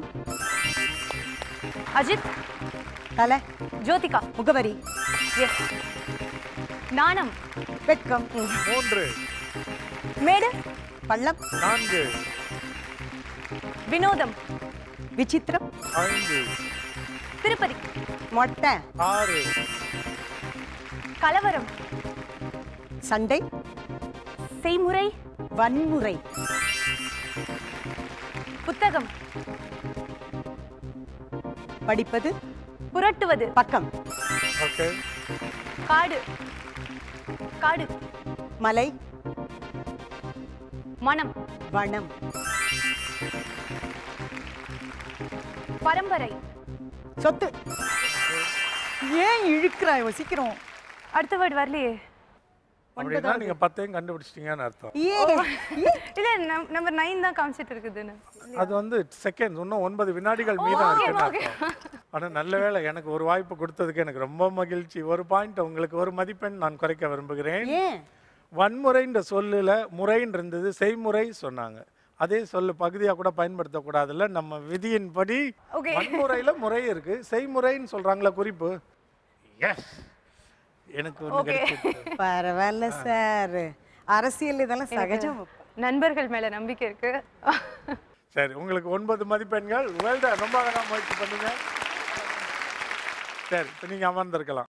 அஜித் தலை ஜோதிகா முகவரி எஸ் நாணம் வெட்கம் மூன்று மேடு பள்ளம் நான்கு வினோதம் விசித்திரம் ஐந்து திருப்பதி மொட்டை ஆறு கலவரம் சண்டை செய்முறை வன்முறை புத்தகம் படிப்பது புரட்டுவது பக்கம் ஓகே காடு காடு மலை மனம் வனம் பரம்பரை சொத்து ஏன் இழுக்கிறாய் சீக்கிரம் அடுத்த வேர்டு வரலையே அப்படின்னா நீங்க பத்தையும் கண்டுபிடிச்சிட்டீங்கன்னு அர்த்தம் ஏன் இல்ல நம்பர் நைன் தான் காமிச்சிட்டு இருக்குதுன்னு அது வந்து செகண்ட் இன்னும் ஒன்பது வினாடிகள் மீதம் இருக்குன்னு அர்த்தம் ஆனா நல்ல வேளை எனக்கு ஒரு வாய்ப்பு கொடுத்ததுக்கு எனக்கு ரொம்ப மகிழ்ச்சி ஒரு பாயிண்ட் உங்களுக்கு ஒரு மதிப்பெண் நான் குறைக்க விரும்புகிறேன் ஏன் வன்முறைன்ற சொல்லுல முறைன்னு இருந்தது செய்முறை சொன்னாங்க அதே சொல்லு பகுதியா கூட பயன்படுத்தக்கூடாதுல்ல நம்ம விதியின்படி Okay. வன்முறையில முறை இருக்கு செய்முறைன்னு சொல்றாங்களா குறிப்பு எஸ் எனக்கு ஒண்ணு Okay. கிடைச்சிருக்கு பரவாயில்ல சார் அரசியல் இதெல்லாம் சகஜம் நண்பர்கள் மேல நம்பிக்கை இருக்கு சரி உங்களுக்கு ஒன்பது மதிப்பெண்கள் வெல்ட ரொம்ப அழகா முயற்சி பண்ணுங்க சரி இப்போ நீங்க அமர்ந்திருக்கலாம்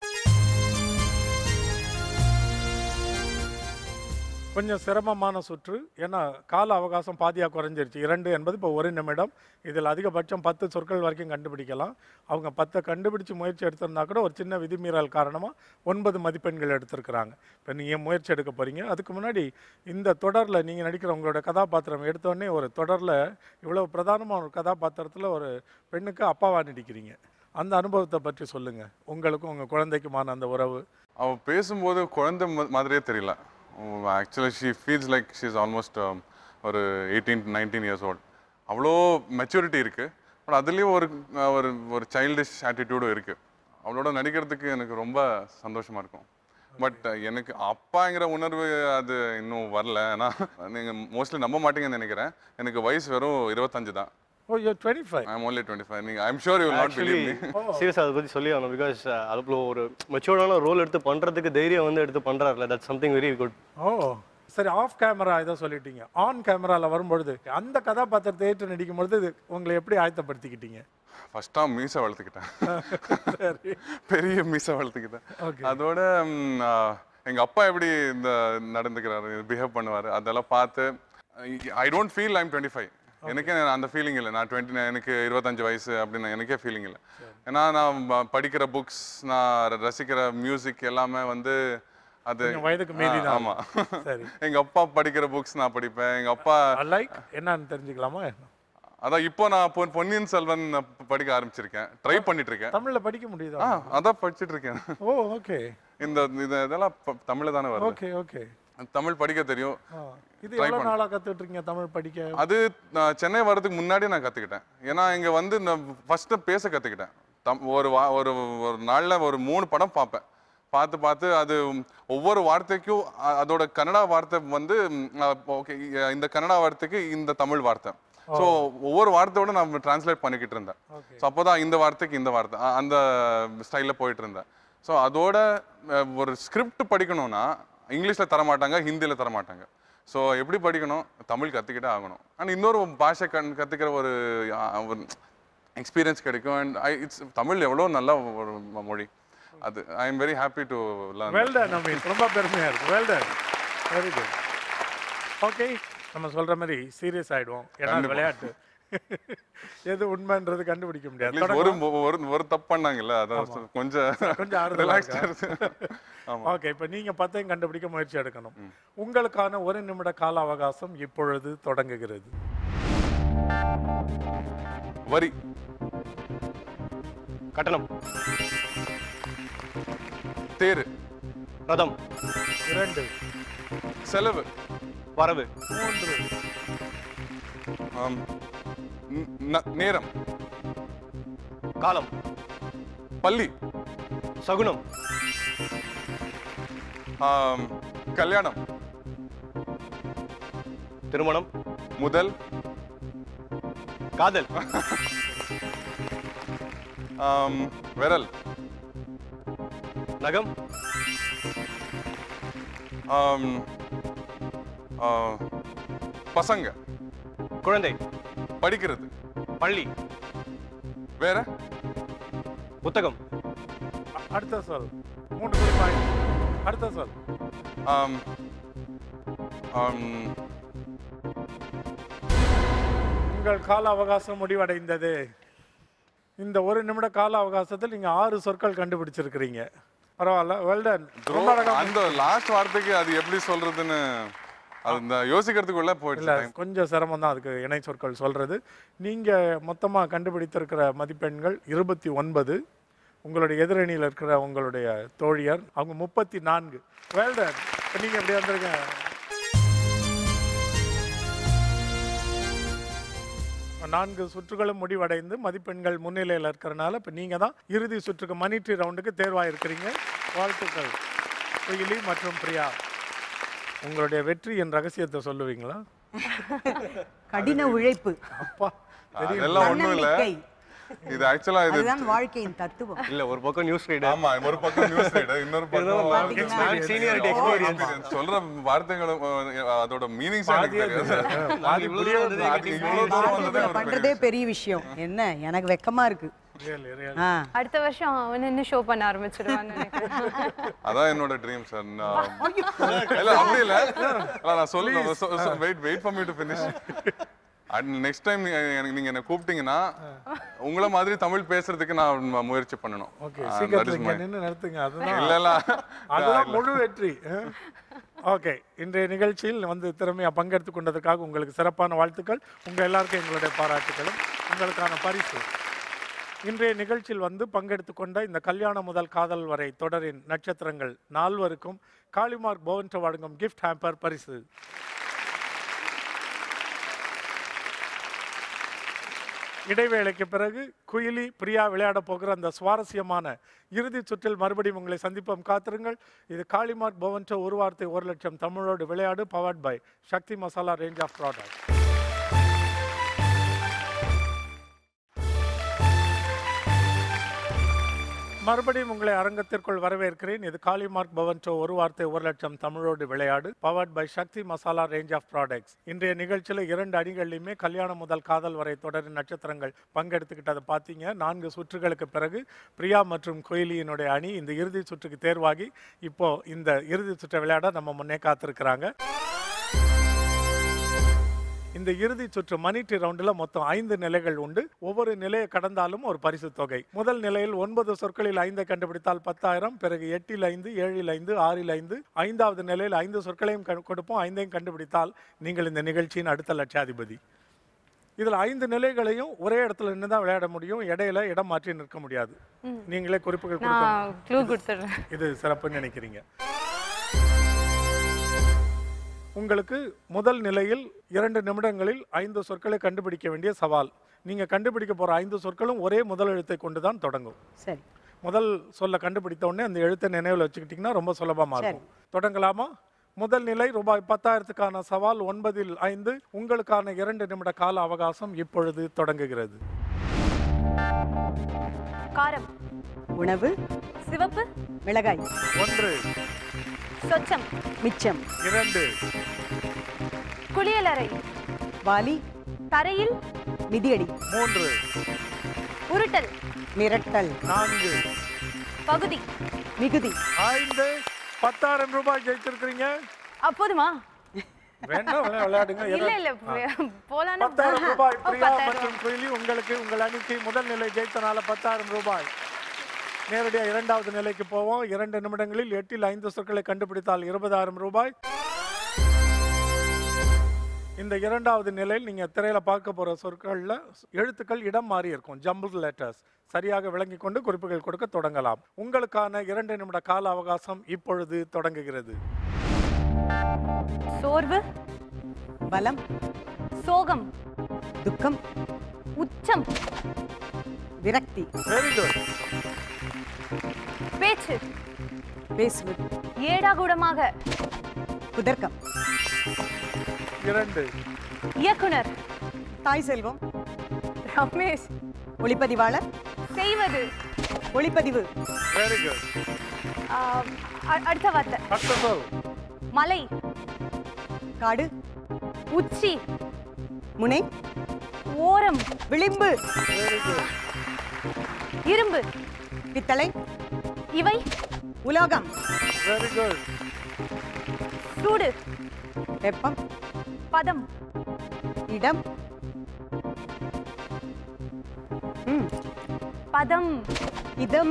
கொஞ்சம் சிரமமான சுற்று ஏன்னா கால அவகாசம் பாதியாக குறைஞ்சிருச்சு இரண்டு என்பது இப்போ ஒரு நிமிடம் இதில் அதிகபட்சம் பத்து சொற்கள் வரைக்கும் கண்டுபிடிக்கலாம் அவங்க பத்தை கண்டுபிடிச்சு முயற்சி எடுத்திருந்தா கூட ஒரு சின்ன விதிமீறல் காரணமாக ஒன்பது மதிப்பெண்கள் எடுத்திருக்கிறாங்க இப்போ நீங்கள் முயற்சி எடுக்க போகிறீங்க அதுக்கு முன்னாடி இந்த தொடரில் நீங்கள் நடிக்கிற உங்களோட கதாபாத்திரம் எடுத்தோடனே ஒரு தொடரில் இவ்வளோ பிரதானமான ஒரு கதாபாத்திரத்தில் ஒரு பெண்ணுக்கு அப்பாவா நடிக்கிறீங்க அந்த அனுபவத்தை பற்றி சொல்லுங்கள் உங்களுக்கும் உங்கள் குழந்தைக்குமான அந்த உறவு அவ பேசும்போது குழந்தை ம- மாதிரியே தெரியல actually she feels like she is almost ஒரு எயிட்டீன் நைன்டீன் இயர்ஸ் ஓல்ட் அவ்வளோ மெச்சூரிட்டி இருக்குது பட் அதுலேயும் ஒரு அஹ், ஒரு ஒரு சைல்டிஷ் ஆட்டிடியூடும் இருக்குது அவளோட நடிக்கிறதுக்கு எனக்கு ரொம்ப சந்தோஷமாக இருக்கும் பட் எனக்கு அப்பாங்கிற உணர்வு அது இன்னும் வரல ஏன்னா நீங்கள் மோஸ்ட்லி நம்ப மாட்டீங்கன்னு நினைக்கிறேன் எனக்கு வயசு வெறும் இருபத்தஞ்சு தான் oh you twenty five I am only twenty five நீங்கள் I'm sure you not actually believe me சீரியஸாக அதை பற்றி சொல்லி ஆகணும் பிகாஸ் அதுக்குள்ள ஒரு மெச்சூர்டான ரோல் எடுத்து பண்ணுறதுக்கு தைரியம் வந்து எடுத்து பண்ணுறாருல தட் சம்திங் வெரி குட் ஓ சரி ஆஃப் கேமரா ஏதோ சொல்லிட்டீங்க ஆன் கேமரால வரும்பொழுது அந்த கதாபாத்திரத்தை ஏற்று நடிக்கும் பொழுது இது உங்களை எப்படி ஆயத்தப்படுத்திக்கிட்டீங்க ஃபர்ஸ்டா மீசை வளர்த்துக்கிட்டேன் சரி பெரிய மீசை வளர்த்துக்கிட்டேன் Okay. அதோட ம், ஆ, எங்க அப்பா எப்படி இந்த நடந்துக்கிறாரு பிஹேவ் பண்ணுவாரு அதெல்லாம் பார்த்து I don't feel I'm twenty five எனக்கே அந்த ஃபீலிங் இல்லை நான் டுவெண்ட்டி எனக்கு இருபத்தஞ்சு வயசு அப்படின்னு எனக்கே ஃபீலிங் இல்லை ஏன்னா நான் ப- படிக்கிற புக்ஸ் நான் ரசிக்கிற மியூசிக் எல்லாமே வந்து அது கொஞ்சம் வயதுக்கு மீறி ஆ, தான். ஆமா சரி. எங்க அப்பா படிக்கிற புக்ஸ் நான் படிப்பேன் எங்க அப்பா லைக் என்னன்னு தெரிஞ்சுக்கலாமா அதான் இப்போ நான் பொன்- பொன்னியின் செல்வன் படிக்க ஆரம்பிச்சிருக்கேன் ட்ரை பண்ணிட்டு இருக்கேன் தமிழ்ல படிக்க முடியுதா ஆ அதான் படிச்சிட்டு இருக்கேன் ஓ ஓகே இந்த இது இதெல்லாம் ப- தமிழ்ல தானே வருது ஓகே ஓகே தமிழ் படிக்க தெரியும் இது Try எவ்வளவு பண்ணு. நாளா கத்துட்டு இருக்கீங்க தமிழ் படிக்க அது நான் சென்னை வர்றதுக்கு முன்னாடி நான் கத்துக்கிட்டேன் ஏன்னா இங்க வந்து நான் ஃபர்ஸ்ட் பேச கத்துக்கிட்டேன் தம் ஒரு வா ஒரு ஒரு நாள்ல ஒரு மூணு படம் பார்ப்பேன் பார்த்து பார்த்து அது ஒவ்வொரு வார்த்தைக்கும் அ- அதோட கன்னடா வார்த்தை வந்து ஓகே இந்த கன்னடா வார்த்தைக்கு இந்த தமிழ் வார்த்தை ஸோ ஒவ்வொரு வார்த்தையோட நான் டிரான்ஸ்லேட் பண்ணிக்கிட்டு இருந்தேன் ஸோ அப்போதான் இந்த வார்த்தைக்கு இந்த வார்த்தை அ- அந்த ஸ்டைலில் போயிட்டு இருந்தேன் ஸோ அதோட அஹ், ஒரு ஸ்கிரிப்ட் படிக்கணும்னா இங்கிலீஷில் தர மாட்டாங்க ஹிந்தியில் தர மாட்டாங்க ஸோ எப்படி படிக்கணும் தமிழ் கற்றுக்கிட்டே ஆகணும் அண்ட் இன்னொரு பாஷை கண் கற்றுக்கிற ஒரு அஹ், ஒரு எக்ஸ்பீரியன்ஸ் கிடைக்கும் அண்ட் ஐ இட்ஸ் தமிழ் எவ்வளோ நல்ல ஒரு ம- மொழி அது I am very happy to learn well done Ameen ரொம்ப பெருமையா இருக்கு well done very good okay நம்ம சொல்ற மாதிரி சீரியஸ் ஆயிடுவோம் ஏன்னா அது கண்டிப்பா. விளையாட்டு எது உண்மைன்றது கண்டுபிடிக்க முடியாது அட்லீஸ்ட் ஒரு ஒரு ஒரு தப்பு பண்ணாங்கல்ல அதான் கொஞ்சம் கொஞ்சம் ஆறுதலா ரிலாக்ஸ்டாக இருக்கா? இருக்கு ஆமா ஓகே இப்போ நீங்க பத்தையும் கண்டுபிடிக்க முயற்சி எடுக்கணும் உங்களுக்கான ஒரு நிமிட கால அவகாசம் இப்பொழுது தொடங்குகிறது வரி கட்டணம் தேரு ரதம் இரண்டு செலவு வரவு மூன்று ஆம், ந- ந- நேரம் காலம் பள்ளி சகுனம் ஆம், கல்யாணம் திருமணம் முதல் காதல் ஆம், விரல் நகம் ஆம், ஆ, பசங்க குழந்தை படிக்கிறது பள்ளி வேற புத்தகம் அ- அடுத்த சொல் மூன்று பேர் பாயிண்ட் அடுத்த சொல் ஆம், ஆம், உங்கள் கால அவகாசம் முடிவடைந்தது இந்த ஒரு நிமிட கால அவகாசத்தில் நீங்க ஆறு சொற்கள் கண்டுபிடிச்சிருக்கிறீங்க பரவாயில்ல வெல்டன் ரொம்ப அழகா அந்த லாஸ்ட் வார்த்தைக்கு அது எப்படி சொல்றதுன்னு அது இந்த யோசிக்கிறதுக்குள்ள இல்ல போயிடுச்சு கொஞ்சம் சிரமம் தான் அதுக்கு இணை சொற்கள் சொல்றது நீங்க மொத்தமா கண்டுபிடித்திருக்கிற மதிப்பெண்கள் இருபத்தி ஒன்பது உங்களுடைய எதிரணியில் இருக்கிற உங்களுடைய தோழியர் அவங்க முப்பத்தி நான்கு வெல்டன் இப்போ நீங்க எப்படி வந்திருக்க நான்கு சுற்றுகளும் முடிவடைந்து மதிப்பெண்கள் முன்னிலையில் இருக்கிறனால இப்போ நீங்கள் தான் இறுதி சுற்றுக்கு மணிட்ரி ரவுண்டுக்கு தேர்வாயிருக்கிறீங்க வாழ்த்துக்கள் குயிலி மற்றும் பிரியா உங்களுடைய வெற்றியின் ரகசியத்தை சொல்லுவீங்களா கடின உழைப்பு அப்பா அதெல்லாம் ஒண்ணும் இல்ல தன்னம்பிக்கை இது ஆக்சுவலா இது அதுதான் வாழ்க்கையின் தத்துவம் இல்ல ஒரு பக்கம் நியூஸ் ரீடர் ஆமா ஒரு பக்கம் நியூஸ் ரீடர் இன்னொரு பக்கம் பாத்தீங்களா? Seniority experience experience. சொல்ற வார்த்தைகளும் அஹ், அதோட மீனிங்ஸ் எனக்கு பாதியே தெரியாது தெரியாது. பாதி புரியவே வந்ததே அது இவ்வளவு தூரம் வந்ததே இதுல ஒரு பண்றதே பெரிய விஷயம் என்ன எனக்கு வெக்கமா இருக்கு Really, really. ஆ அடுத்த வருஷம் அவன் நின்று ஷோ பண்ண ஆரம்பிச்சிருவான்னு நினைக்கிறேன் அதான் என்னோட ட்ரீம் சார் இல்ல அப்படி இல்ல இல்ல, நான் சொல்ல wait wait for me to finish and next time எனக்கு நீங்க என்ன கூப்பிட்டீங்கன்னா உங்களை மாதிரி தமிழ் பேசுறதுக்கு நான் மு- முயற்சி பண்ணணும் ஓகே Ah, that சீக்கிரத்தில் is இங்கே my- நின்று நிறுத்துங்க அதுதான் இல்ல இல்ல அதுதான் முழு வெற்றி ஓகே இன்றைய நிகழ்ச்சியில் வந்து திறமையா பங்கெடுத்து கொண்டதற்காக உங்களுக்கு சிறப்பான வாழ்த்துக்கள் உங்க எல்லாருக்கும் எங்களுடைய பாராட்டுகளும் உங்களுக்கான பரிசு இன்றைய நிகழ்ச்சியில் வந்து பங்கெடுத்து கொண்ட இந்த கல்யாணம் முதல் காதல் வரை தொடரின் நட்சத்திரங்கள் நால்வருக்கும் காளிமார்க் பவன்ட்டு வழங்கும் கிஃப்ட் ஹேம்பர் பரிசு இடைவேளைக்கு பிறகு குயிலி பிரியா விளையாட போகிற அந்த சுவாரஸ்யமான இறுதிச் சுற்றில் மறுபடியும் உங்களை சந்திப்போம் காத்திருங்கள் இது காளிமார்க் பவன்டோ ஒரு வார்த்தை ஒரு லட்சம் தமிழோடு விளையாடு powered by Sakthi Masala range of product மறுபடியும் உங்களை அரங்கத்திற்குள் வரவேற்கிறேன் இது காளிமார்க் பவன் ஷோ ஒரு வார்த்தை ஒரு லட்சம் தமிழோடு விளையாடு powered by Sakthi Masala range of products இன்றைய நிகழ்ச்சியில் இரண்டு அணிகள்லையுமே கல்யாணம் முதல் காதல் வரை தொடரின் நட்சத்திரங்கள் பங்கெடுத்துக்கிட்டதை பார்த்தீங்க நான்கு சுற்றுகளுக்கு பிறகு பிரியா மற்றும் கோயிலியினுடைய அணி இந்த இறுதி சுற்றுக்கு தேர்வாகி இப்போ இந்த இறுதி சுற்றை விளையாட நம்ம முன்னே காத்திருக்கிறாங்க இந்த இறுதி சுற்று மணிட்டி ரவுண்டில் மொத்தம் ஐந்து நிலைகள் உண்டு ஒவ்வொரு நிலையை கடந்தாலும் ஒரு பரிசு தொகை முதல் நிலையில் ஒன்பது சொற்களில் ஐந்தை கண்டுபிடித்தால் பத்தாயிரம் பிறகு எட்டில் ஐந்து ஏழில் ஐந்து ஆறில் ஐந்து ஐந்தாவது நிலையில் ஐந்து சொற்களையும் கண்டு- கொடுப்போம் ஐந்தையும் கண்டுபிடித்தால் நீங்கள் இந்த நிகழ்ச்சியின் அடுத்த லட்சாதிபதி இதில் ஐந்து நிலைகளையும் ஒரே இடத்துல நின்று தான் விளையாட முடியும் இடையில இடம் மாற்றி நிற்க முடியாது நீங்களே குறிப்புகள் கொடுக்கணும் நான் க்ளூ கொடுத்துட்றேன் இது சிறப்புன்னு நினைக்கிறீங்க உங்களுக்கு முதல் நிலையில் இரண்டு நிமிடங்களில் ஐந்து சொற்களை கண்டுபிடிக்க வேண்டிய சவால் நீங்க கண்டுபிடிக்க போற ஐந்து சொற்களும் ஒரே முதல் எழுத்தை கொண்டு தான் தொடங்கும் சரி முதல் சொல்ல கண்டுபிடித்த உடனே அந்த எழுத்தை நினைவில் வச்சுக்கிட்டிங்கன்னா ரொம்ப சுலபமா இருக்கும் தொடங்கலாமா முதல் நிலை ரூபாய் பத்தாயிரத்துக்கான சவால் ஒன்பதில் ஐந்து உங்களுக்கான இரண்டு நிமிட கால அவகாசம் இப்பொழுது தொடங்குகிறது காரம் உணவு சிவப்பு மிளகாய் ஒன்று சொச்சம் மிச்சம் இரண்டு குளியலறை வாலி தரையில் மிதியடி மூன்று உருட்டல் மிரட்டல் நான்கு பகுதி மிகுதி ஐந்து பத்தாயிரம் ரூபாய் ஜெயிச்சிருக்கிறீங்க அப்போதுமா வேண்டாம் விளையா- விளையாடுங்க இல்ல எதை- இல்ல போலான்னு பத்தாயிரம் ரூபாய் ஓ, பிரியா பத்தாயிரம் மற்றும் குயிலி உங்களுக்கு உங்கள் அணிக்கு முதல் நிலை ஜெயித்தனால பத்தாயிரம் ரூபாய் நேரடியா இரண்டாவது நிலைக்கு போவோம் இரண்டு நிமிடங்களில் எட்டில் ஐந்து சொற்களை கண்டுபிடித்தால் இருபதாயிரம் ரூபாய் இந்த இரண்டாவது நிலையில் நீங்க திரையில பார்க்க போற சொற்கள்ல எழுத்துக்கள் இடம் மாறி இருக்கும் ஜம்பிள் லெட்டர்ஸ் சரியாக விளங்கிக் கொண்டு குறிப்புகள் கொடுக்க தொடங்கலாம் உங்களுக்கான இரண்டு நிமிட கால அவகாசம் இப்பொழுது தொடங்குகிறது சோர்வு பலம் சோகம் துக்கம் உச்சம் விரக்தி வெரி குட் பேச்சு பேசுவது ஏடாகூடமாக குதர்க்கம் இரண்டு இயக்குனர் தாய் செல்வம் ரமேஷ் ஒளிப்பதிவாளர் செய்வது ஒளிப்பதிவு வெரி குட் ஆ, அ- அடுத்த வார்த்தை அடுத்த சொல் மலை காடு உச்சி முனை ஓரம் விளிம்பு வெரி குட் இரும்பு பித்தளை இவை உலோகம் வெரி குட் சூடு வெப்பம் பதம் இடம் ம், பதம் இதம்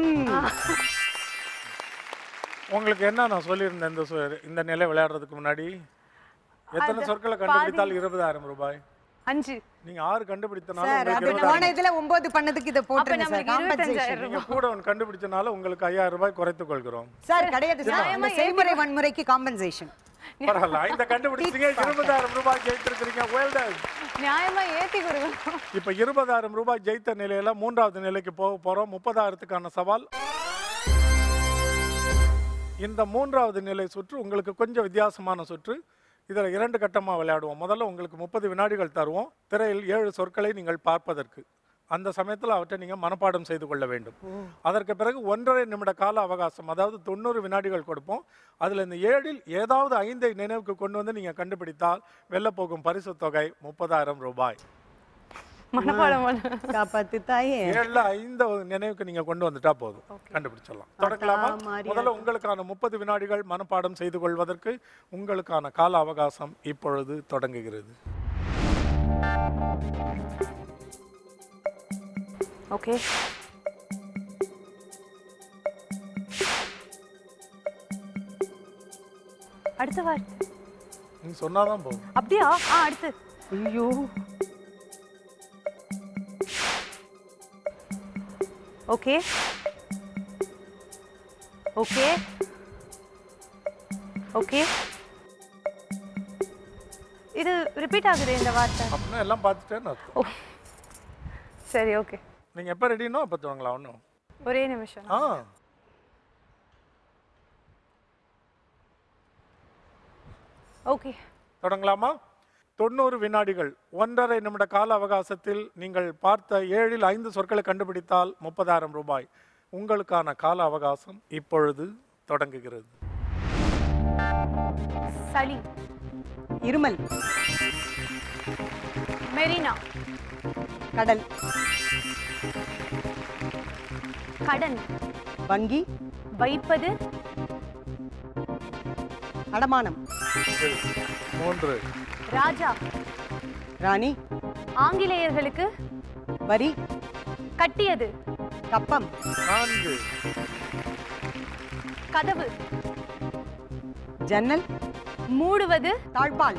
உங்களுக்கு என்ன நான் சொல்லியிருந்தேன் இந்த சொ- இந்த நிலை விளையாடுறதுக்கு முன்னாடி எத்தனை சொற்களை கண்டுபிடித்தால் இருபதாயிரம் ரூபாய் அஞ்சு நீங்க ஆறு கண்டுபிடித்தனால சார் உங்களுக்கு அது இருபதாயிரம் போன இதுல ஒன்பது பண்ணதுக்கு இதை போட்டுருங்க சார் நம்மளுக்கு காம்பன்சேஷன் இருபத்தஞ்சாயிரம் நீங்க கூட ஒன்று கண்டுபிடிச்சனால உங்களுக்கு ஐயாயிரம் ரூபாய் குறைத்துக் கொள்கிறோம் சார் கிடையாது சார் நியாயமா இந்த செய்முறை வன்முறைக்கு காம்பன்சேஷன் பரவாயில்ல இந்த கண்டுபிடிச்சீங்க இருபதாயிரம் ரூபாய் ஜெயித்திருக்கிறீங்க well done. நியாயமா ஏத்தி கொடுக்கணும் இப்ப இருபதாயிரம் ரூபாய் ஜெயித்த நிலையில மூன்றாவது நிலைக்கு போக போறோம் முப்பதாயிரத்துக்கான சவால் இந்த மூன்றாவது நிலை சுற்று உங்களுக்கு கொஞ்சம் வித்தியாசமான சுற்று இதில் இரண்டு கட்டமாக விளையாடுவோம் முதல்ல உங்களுக்கு முப்பது வினாடிகள் தருவோம் திரையில் ஏழு சொற்களை நீங்கள் பார்ப்பதற்கு அந்த சமயத்தில் அவற்றை நீங்கள் மனப்பாடம் செய்து கொள்ள வேண்டும் அதற்கு பிறகு ஒன்றரை நிமிட கால அவகாசம் அதாவது தொண்ணூறு வினாடிகள் கொடுப்போம் அதில் இந்த ஏழில் ஏதாவது ஐந்தை நினைவுக்கு கொண்டு வந்து நீங்கள் கண்டுபிடித்தால் வெல்ல போகும் பரிசு தொகை முப்பதாயிரம் ரூபாய் மனப்பாடம் பண்ண காப்பாத்து தாயே ஏழுல ஐந்த நினைவுக்கு நீங்க கொண்டு வந்துட்டா போதும் கண்டுபிடிச்சிடலாம் தொடங்கலாமா மாரியா. முதல்ல உங்களுக்கான முப்பது வினாடிகள் மனப்பாடம் செய்து கொள்வதற்கு உங்களுக்கான கால அவகாசம் இப்பொழுது தொடங்குகிறது ஓகே அடுத்த வார்த்தை நீங்க சொன்னாதான் போதும் அப்படியா ஆ அடுத்து ஐயோ ஓகே ஓகே ஓகே இது ரிப்பீட் ஆகுது இந்த வார்த்தை அப்படின்னா எல்லாம் பார்த்துட்டேன்னு அர்த்தம் ஓ சரி ஓகே நீங்க எப்ப ரெடினோ அப்ப தொடங்கலாம் ஒன்றும் ஒரே நிமிஷம் ஆ ஓகே தொடங்கலாமா தொண்ணூறு வினாடிகள் ஒன்றரை நிமிட கால அவகாசத்தில் நீங்கள் பார்த்த ஏழில் ஐந்து சொற்களை கண்டுபிடித்தால் முப்பதாயிரம் ரூபாய் உங்களுக்கான கால அவகாசம் இப்பொழுது தொடங்குகிறது சளி இருமல் மெரினா கடல் கடன் வங்கி வைப்பது அடமானம் மூன்று ராஜா ராணி ஆங்கிலேயர்களுக்கு வரி கட்டியது கப்பம் நான்கு கதவு ஜன்னல் மூடுவது தாழ்பால்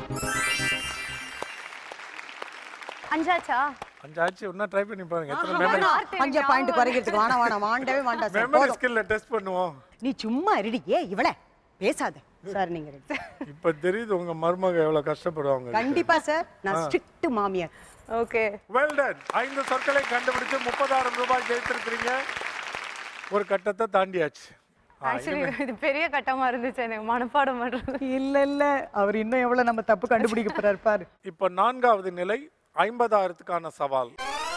அஞ்சாச்சா அஞ்சாச்சு இன்னும் ட்ரை பண்ணி பாருங்க எத்தனை ஆமா, மெமரி வார்த்தை எனக்கு அஞ்ச பாயிண்ட் ஞாபகம் குறைக்கிறதுக்கு வேணாம் வேணாம் வாண்டவே வேண்டாம் சார் மெமரி போதும். ஸ்கில்ல டெஸ்ட் பண்ணுவோம் நீ சும்மா இருடி ஏ இவள பேசாத சார் நீங்க ready. இப்ப தெரியுது உங்க மருமக எவ்வளவு கஷ்டப்படுவாங்க கண்டிப்பா சார் நான் ஸ்ட்ரிக்ட் மாமியார் ஓகே வெல் டன் ஐந்து சொற்களை கண்டுபிடிச்சு முப்பதாயிரம் ரூபாய் ஜெயித்திருக்கிறீங்க ஒரு கட்டத்தை தாண்டியாச்சு ஆ, ஆக்சுவலி இது பெரிய கட்டமா இருந்துச்சு எனக்கு மனப்பாடம் பண்றது இல்ல இல்ல அவர் இன்னும் எவ்வளவு நம்ம தப்பு கண்டுபிடிக்க போறாரு பாரு இப்ப நான்காவது நிலை ஐம்பதாயிரத்துக்கான சவால்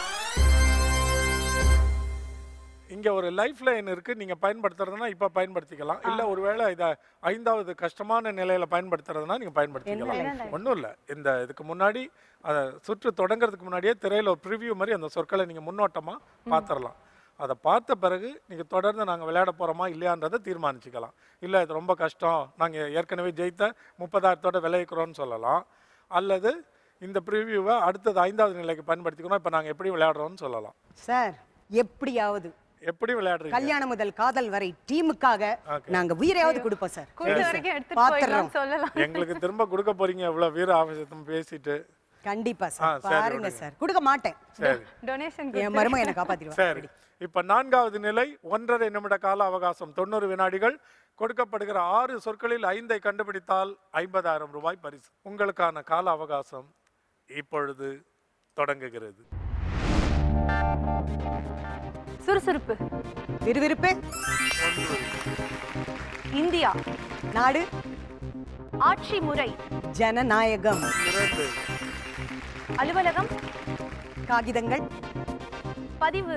இங்க ஒரு லைஃப் லைன் இருக்கு நீங்க பயன்படுத்துறதுனா இப்ப பயன்படுத்திக்கலாம் இல்ல ஒருவேளை இத ஐந்தாவது கஷ்டமான நிலையில பயன்படுத்துறதுனா நீங்க பயன்படுத்திக்கலாம் ஒண்ணும் இல்ல இந்த இதுக்கு முன்னாடி அத சுற்று தொடங்குறதுக்கு முன்னாடியே திரையில ஒரு ப்ரிவ்யூ மாதிரி அந்த சொற்களை நீங்க முன்னோட்டமா பாத்திரலாம் அதை பார்த்த பிறகு நீங்க தொடர்ந்து நாங்க விளையாட போறோமா இல்லையான்றதை தீர்மானிச்சுக்கலாம் இல்ல இது ரொம்ப கஷ்டம் நாங்க ஏற்கனவே ஜெயித்த முப்பதாயிரத்தோட விளைவிக்கிறோம்னு சொல்லலாம் அல்லது இந்த ப்ரிவ்யூவை அடுத்தது ஐந்தாவது நிலைக்கு பயன்படுத்திக்கணும் இப்போ நாங்கள் எப்படி விளையாடுறோம்னு சொல்லலாம் சார் எப்படியாவது எப்படி விளையாடுறீங்க கல்யாணம் முதல் காதல் வரை டீமுக்காக நாங்க உயிரையாவது கொடுப்போம் சார் கொடுத்த வரைக்கும் எடுத்துட்டு பாத்துறோம். போயிடலாம் சொல்லலாம் எங்களுக்கு திரும்ப கொடுக்க போறீங்க எவ்வளவு வீர ஆவேசத்தம் பேசிட்டு கண்டிப்பா ஆ, சார் சரி, பாருங்க விடுங்க. சார் கொடுக்க மாட்டேன் சரி டொனேஷன் என் மருமக என்னை காப்பாத்திடுவா சரி இப்போ நான்காவது நிலை ஒன்றரை நிமிட கால அவகாசம் தொண்ணூறு வினாடிகள் கொடுக்கப்படுகிற ஆறு சொற்களில் ஐந்தை கண்டுபிடித்தால் ஐம்பதாயிரம் ரூபாய் பரிசு உங்களுக்கான கால அவகாசம் இப்பொழுது தொடங்குகிறது சுறுசுறுப்பு விறுவிறுப்பு ஒன்று இந்தியா நாடு ஆட்சி முறை ஜனநாயகம் இரண்டு அலுவலகம் காகிதங்கள் பதிவு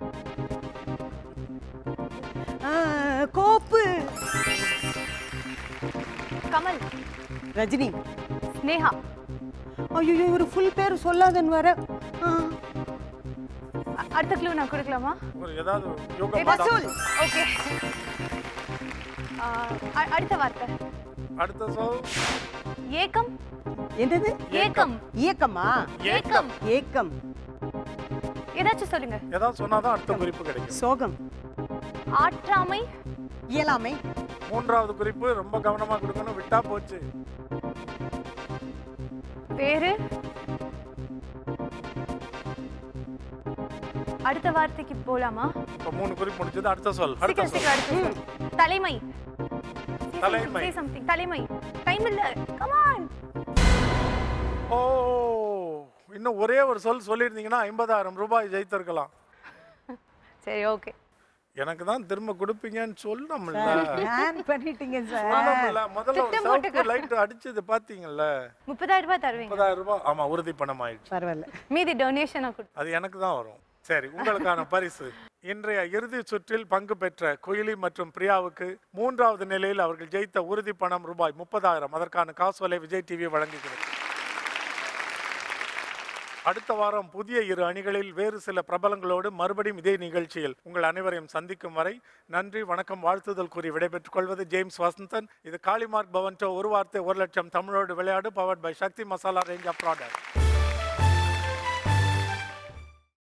ஆ, கோப்பு கமல் ரஜினி ஸ்னேகா ஐயோ ஒரு ஃபுல் பேர் சொல்லாதன்னு வர ஆ, அ- அடுத்த க்ளூ நான் கொடுக்கலாமா ஒரு ஏதாவது யோகா வசூல் ஓகே அடுத்த வார்த்தை அடுத்த சொல் ஏக்கம் என்னது ஏக்கம் இயக்கமா ஏக்கம் ஏக்கம் ஏதாச்சும் சொல்லுங்க ஏதாவது சொன்னாதான் அடுத்த குறிப்பு கிடைக்கும் சோகம் ஆற்றாமை இயலாமை மூன்றாவது குறிப்பு ரொம்ப கவனமா கொடுக்கணும் விட்டா போச்சு பேரு அடுத்த வார்த்தைக்கு போலாமா இப்போ மூணு குறிப்பு முடிஞ்சது அடுத்த சொல் அடுத்த சீக்கிரம் சொல் சீக்கிரம் அடுத்த சொல். தலைமை Say தலைமை. something, say something. தலைமை டைம் இல்ல கமான் ஓ இன்னும் ஒரே ஒரு சொல் சொல்லியிருந்தீங்கன்னா ஐம்பதாயிரம் ரூபாய் ஜெயித்திருக்கலாம் சரி ஓகே எனக்கு தான் திரும்ப கொடுப்பீங்கன்னு சொல்லணும்ல பிளான் பண்ணிட்டீங்க சார் சொல்லணும்ல முதல்ல ஒரு சிவப்பு லைட் அடிச்சது பாத்தீங்கல்ல முப்பதாயிரம் ரூபாய் தருவீங்க முப்பதாயிரம் ரூபாய் ஆமா உறுதி பணம் ஆயிடுச்சு பரவாயில்ல மீதி டொனேஷனா கொடு அது எனக்கு தான் வரும் சரி உங்களுக்கான பரிசு இன்றைய இறுதி சுற்றில் பங்கு பெற்ற குயிலி மற்றும் பிரியாவுக்கு மூன்றாவது நிலையில் அவர்கள் ஜெயித்த உறுதி பணம் ரூபாய் முப்பதாயிரம் அதற்கான காசோலை விஜய் டிவி வழங்குகிறது அடுத்த வாரம் புதிய இரு அணிகளில் வேறு சில பிரபலங்களோடு மறுபடியும் இதே நிகழ்ச்சியில் உங்கள் அனைவரையும் சந்திக்கும் வரை நன்றி வணக்கம் வாழ்த்துதல் கூறி விடைபெற்றுக் கொள்வது ஜேம்ஸ் வசந்தன் இது காளிமார்க் பவன்டோ ஒரு வார்த்தை ஒரு லட்சம் தமிழோடு விளையாடு powered by Sakthi Masala range of product